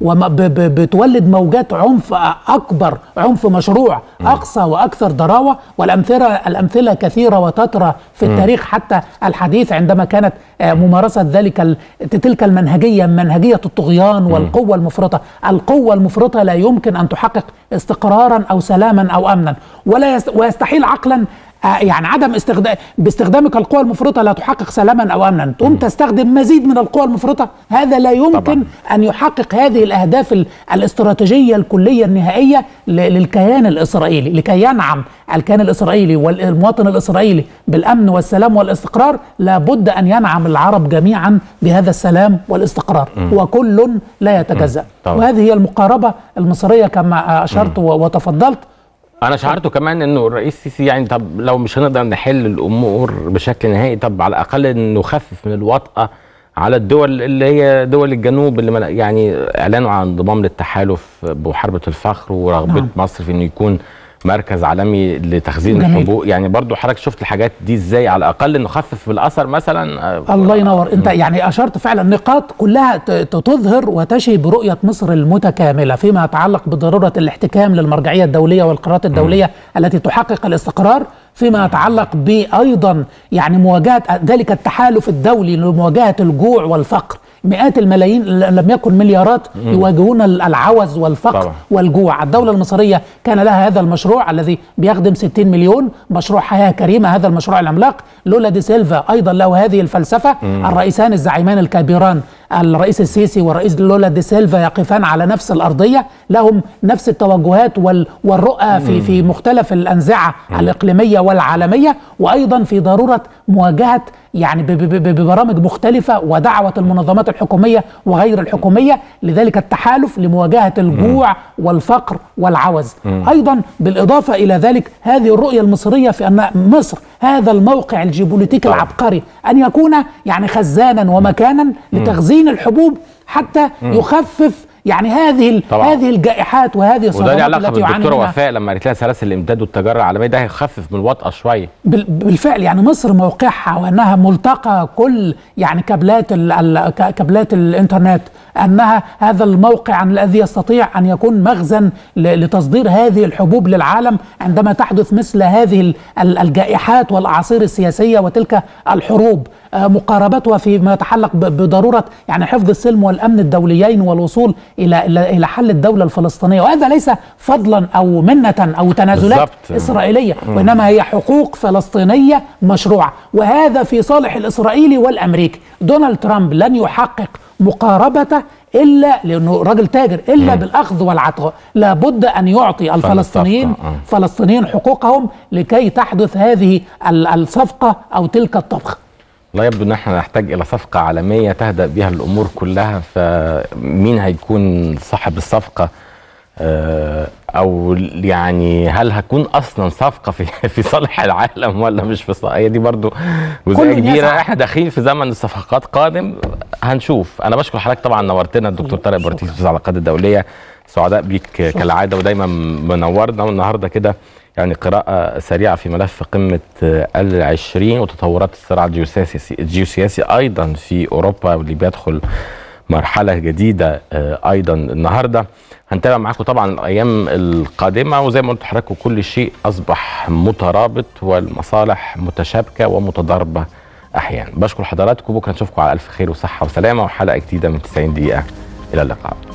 وبتولد موجات عنف اكبر عنف مشروع اقصى واكثر ضراوه والامثله الامثله كثيره وتترى في التاريخ حتى الحديث عندما كانت ممارسه ذلك تلك المنهجيه منهجيه الطغيان والقوه المفرطه القوه المفرطه لا يمكن ان تحقق استقرارا او سلاما او امنا ولا ويستحيل عقلا يعني عدم استخدام باستخدامك القوى المفرطه لا تحقق سلاما او امنا تقوم تستخدم مزيد من القوى المفرطه هذا لا يمكن طبعا. ان يحقق هذه الاهداف الاستراتيجيه الكليه النهائيه للكيان الاسرائيلي لكي ينعم الكيان الاسرائيلي والمواطن الاسرائيلي بالامن والسلام والاستقرار لابد ان ينعم العرب جميعا بهذا السلام والاستقرار م. وكل لا يتجزا وهذه هي المقاربه المصريه كما اشرت م. وتفضلت انا شعرته كمان انه الرئيس السيسي يعني طب لو مش هنقدر نحل الامور بشكل نهائي طب على الاقل نخفف من الوطأه على الدول اللي هي دول الجنوب اللي يعني اعلنوا عن انضمام للتحالف بمحاربه الفخر ورغبه نعم. مصر في انه يكون مركز عالمي لتخزين جميل. الحبوب يعني برضو حضرتك شفت الحاجات دي ازاي على الاقل نخفف بالاثر مثلا الله ينور انت يعني اشرت فعلا نقاط كلها تظهر وتشي برؤيه مصر المتكامله فيما يتعلق بضروره الاحتكام للمرجعيه الدوليه والقرارات الدوليه م. التي تحقق الاستقرار فيما يتعلق بايضا يعني مواجهه ذلك التحالف الدولي لمواجهه الجوع والفقر مئات الملايين لم يكن مليارات يواجهون العوز والفقر طبعا. والجوع الدولة المصرية كان لها هذا المشروع الذي بيخدم 60 مليون مشروع حياة كريمة هذا المشروع العملاق لولا دي سيلفا أيضا له هذه الفلسفة مم. الرئيسان الزعيمان الكبيران الرئيس السيسي والرئيس لولا دي سيلفا يقفان على نفس الأرضية لهم نفس التوجهات وال والرؤى في في مختلف الأنزعة مم. الإقليمية والعالمية وأيضا في ضرورة مواجهة يعني ببرامج مختلفة ودعوة المنظمات الحكومية وغير الحكومية لذلك التحالف لمواجهة الجوع والفقر والعوز م. أيضا بالإضافة إلى ذلك هذه الرؤية المصرية في أن مصر هذا الموقع الجيوبوليتيكي العبقري أن يكون يعني خزانا ومكانا لتخزين الحبوب حتى م. يخفف يعني هذه طبعا. هذه الجائحات وهذه الصدمات وده علاقه بالدكتوره وفاء لما قالت لها سلاسل الامداد والتجاره العالميه ده هيخفف من الوطأه شويه بالفعل يعني مصر موقعها وانها ملتقى كل يعني كابلات كابلات الانترنت انها هذا الموقع الذي يستطيع ان يكون مخزن لتصدير هذه الحبوب للعالم عندما تحدث مثل هذه الجائحات والاعاصير السياسيه وتلك الحروب مقاربتها فيما يتعلق بضروره يعني حفظ السلم والامن الدوليين والوصول الى الى حل الدوله الفلسطينيه وهذا ليس فضلا او منه او تنازلات بالزبط. اسرائيليه وانما هي حقوق فلسطينيه مشروعه وهذا في صالح الاسرائيلي والامريكي دونالد ترامب لن يحقق مقاربته الا لانه راجل تاجر الا م. بالاخذ والعطاء لابد ان يعطي الفلسطينيين فلسطينيين حقوقهم لكي تحدث هذه الصفقه او تلك الطبخه لا يبدو ان احنا نحتاج الى صفقه عالميه تهدأ بها الامور كلها فمين هيكون صاحب الصفقه او يعني هل هتكون اصلا صفقه في في صالح العالم ولا مش في صالح هي دي برضو جزئيه كبيره احنا داخلين في زمن الصفقات قادم هنشوف انا بشكر حضرتك طبعا نورتنا الدكتور طارق بورتيس في العلاقات الدوليه سعداء بيك كالعاده ودايما منورنا والنهارده كده يعني قراءة سريعة في ملف قمة العشرين وتطورات الصراع الجيوسياسي الجيوسياسي أيضا في أوروبا واللي بيدخل مرحلة جديدة أيضا النهاردة هنتابع معاكم طبعا الأيام القادمة وزي ما قلت لحضراتكم كل شيء أصبح مترابط والمصالح متشابكة ومتضاربة أحيانا بشكر حضراتكم بكرة نشوفكم على ألف خير وصحة وسلامة وحلقة جديدة من 90 دقيقة إلى اللقاء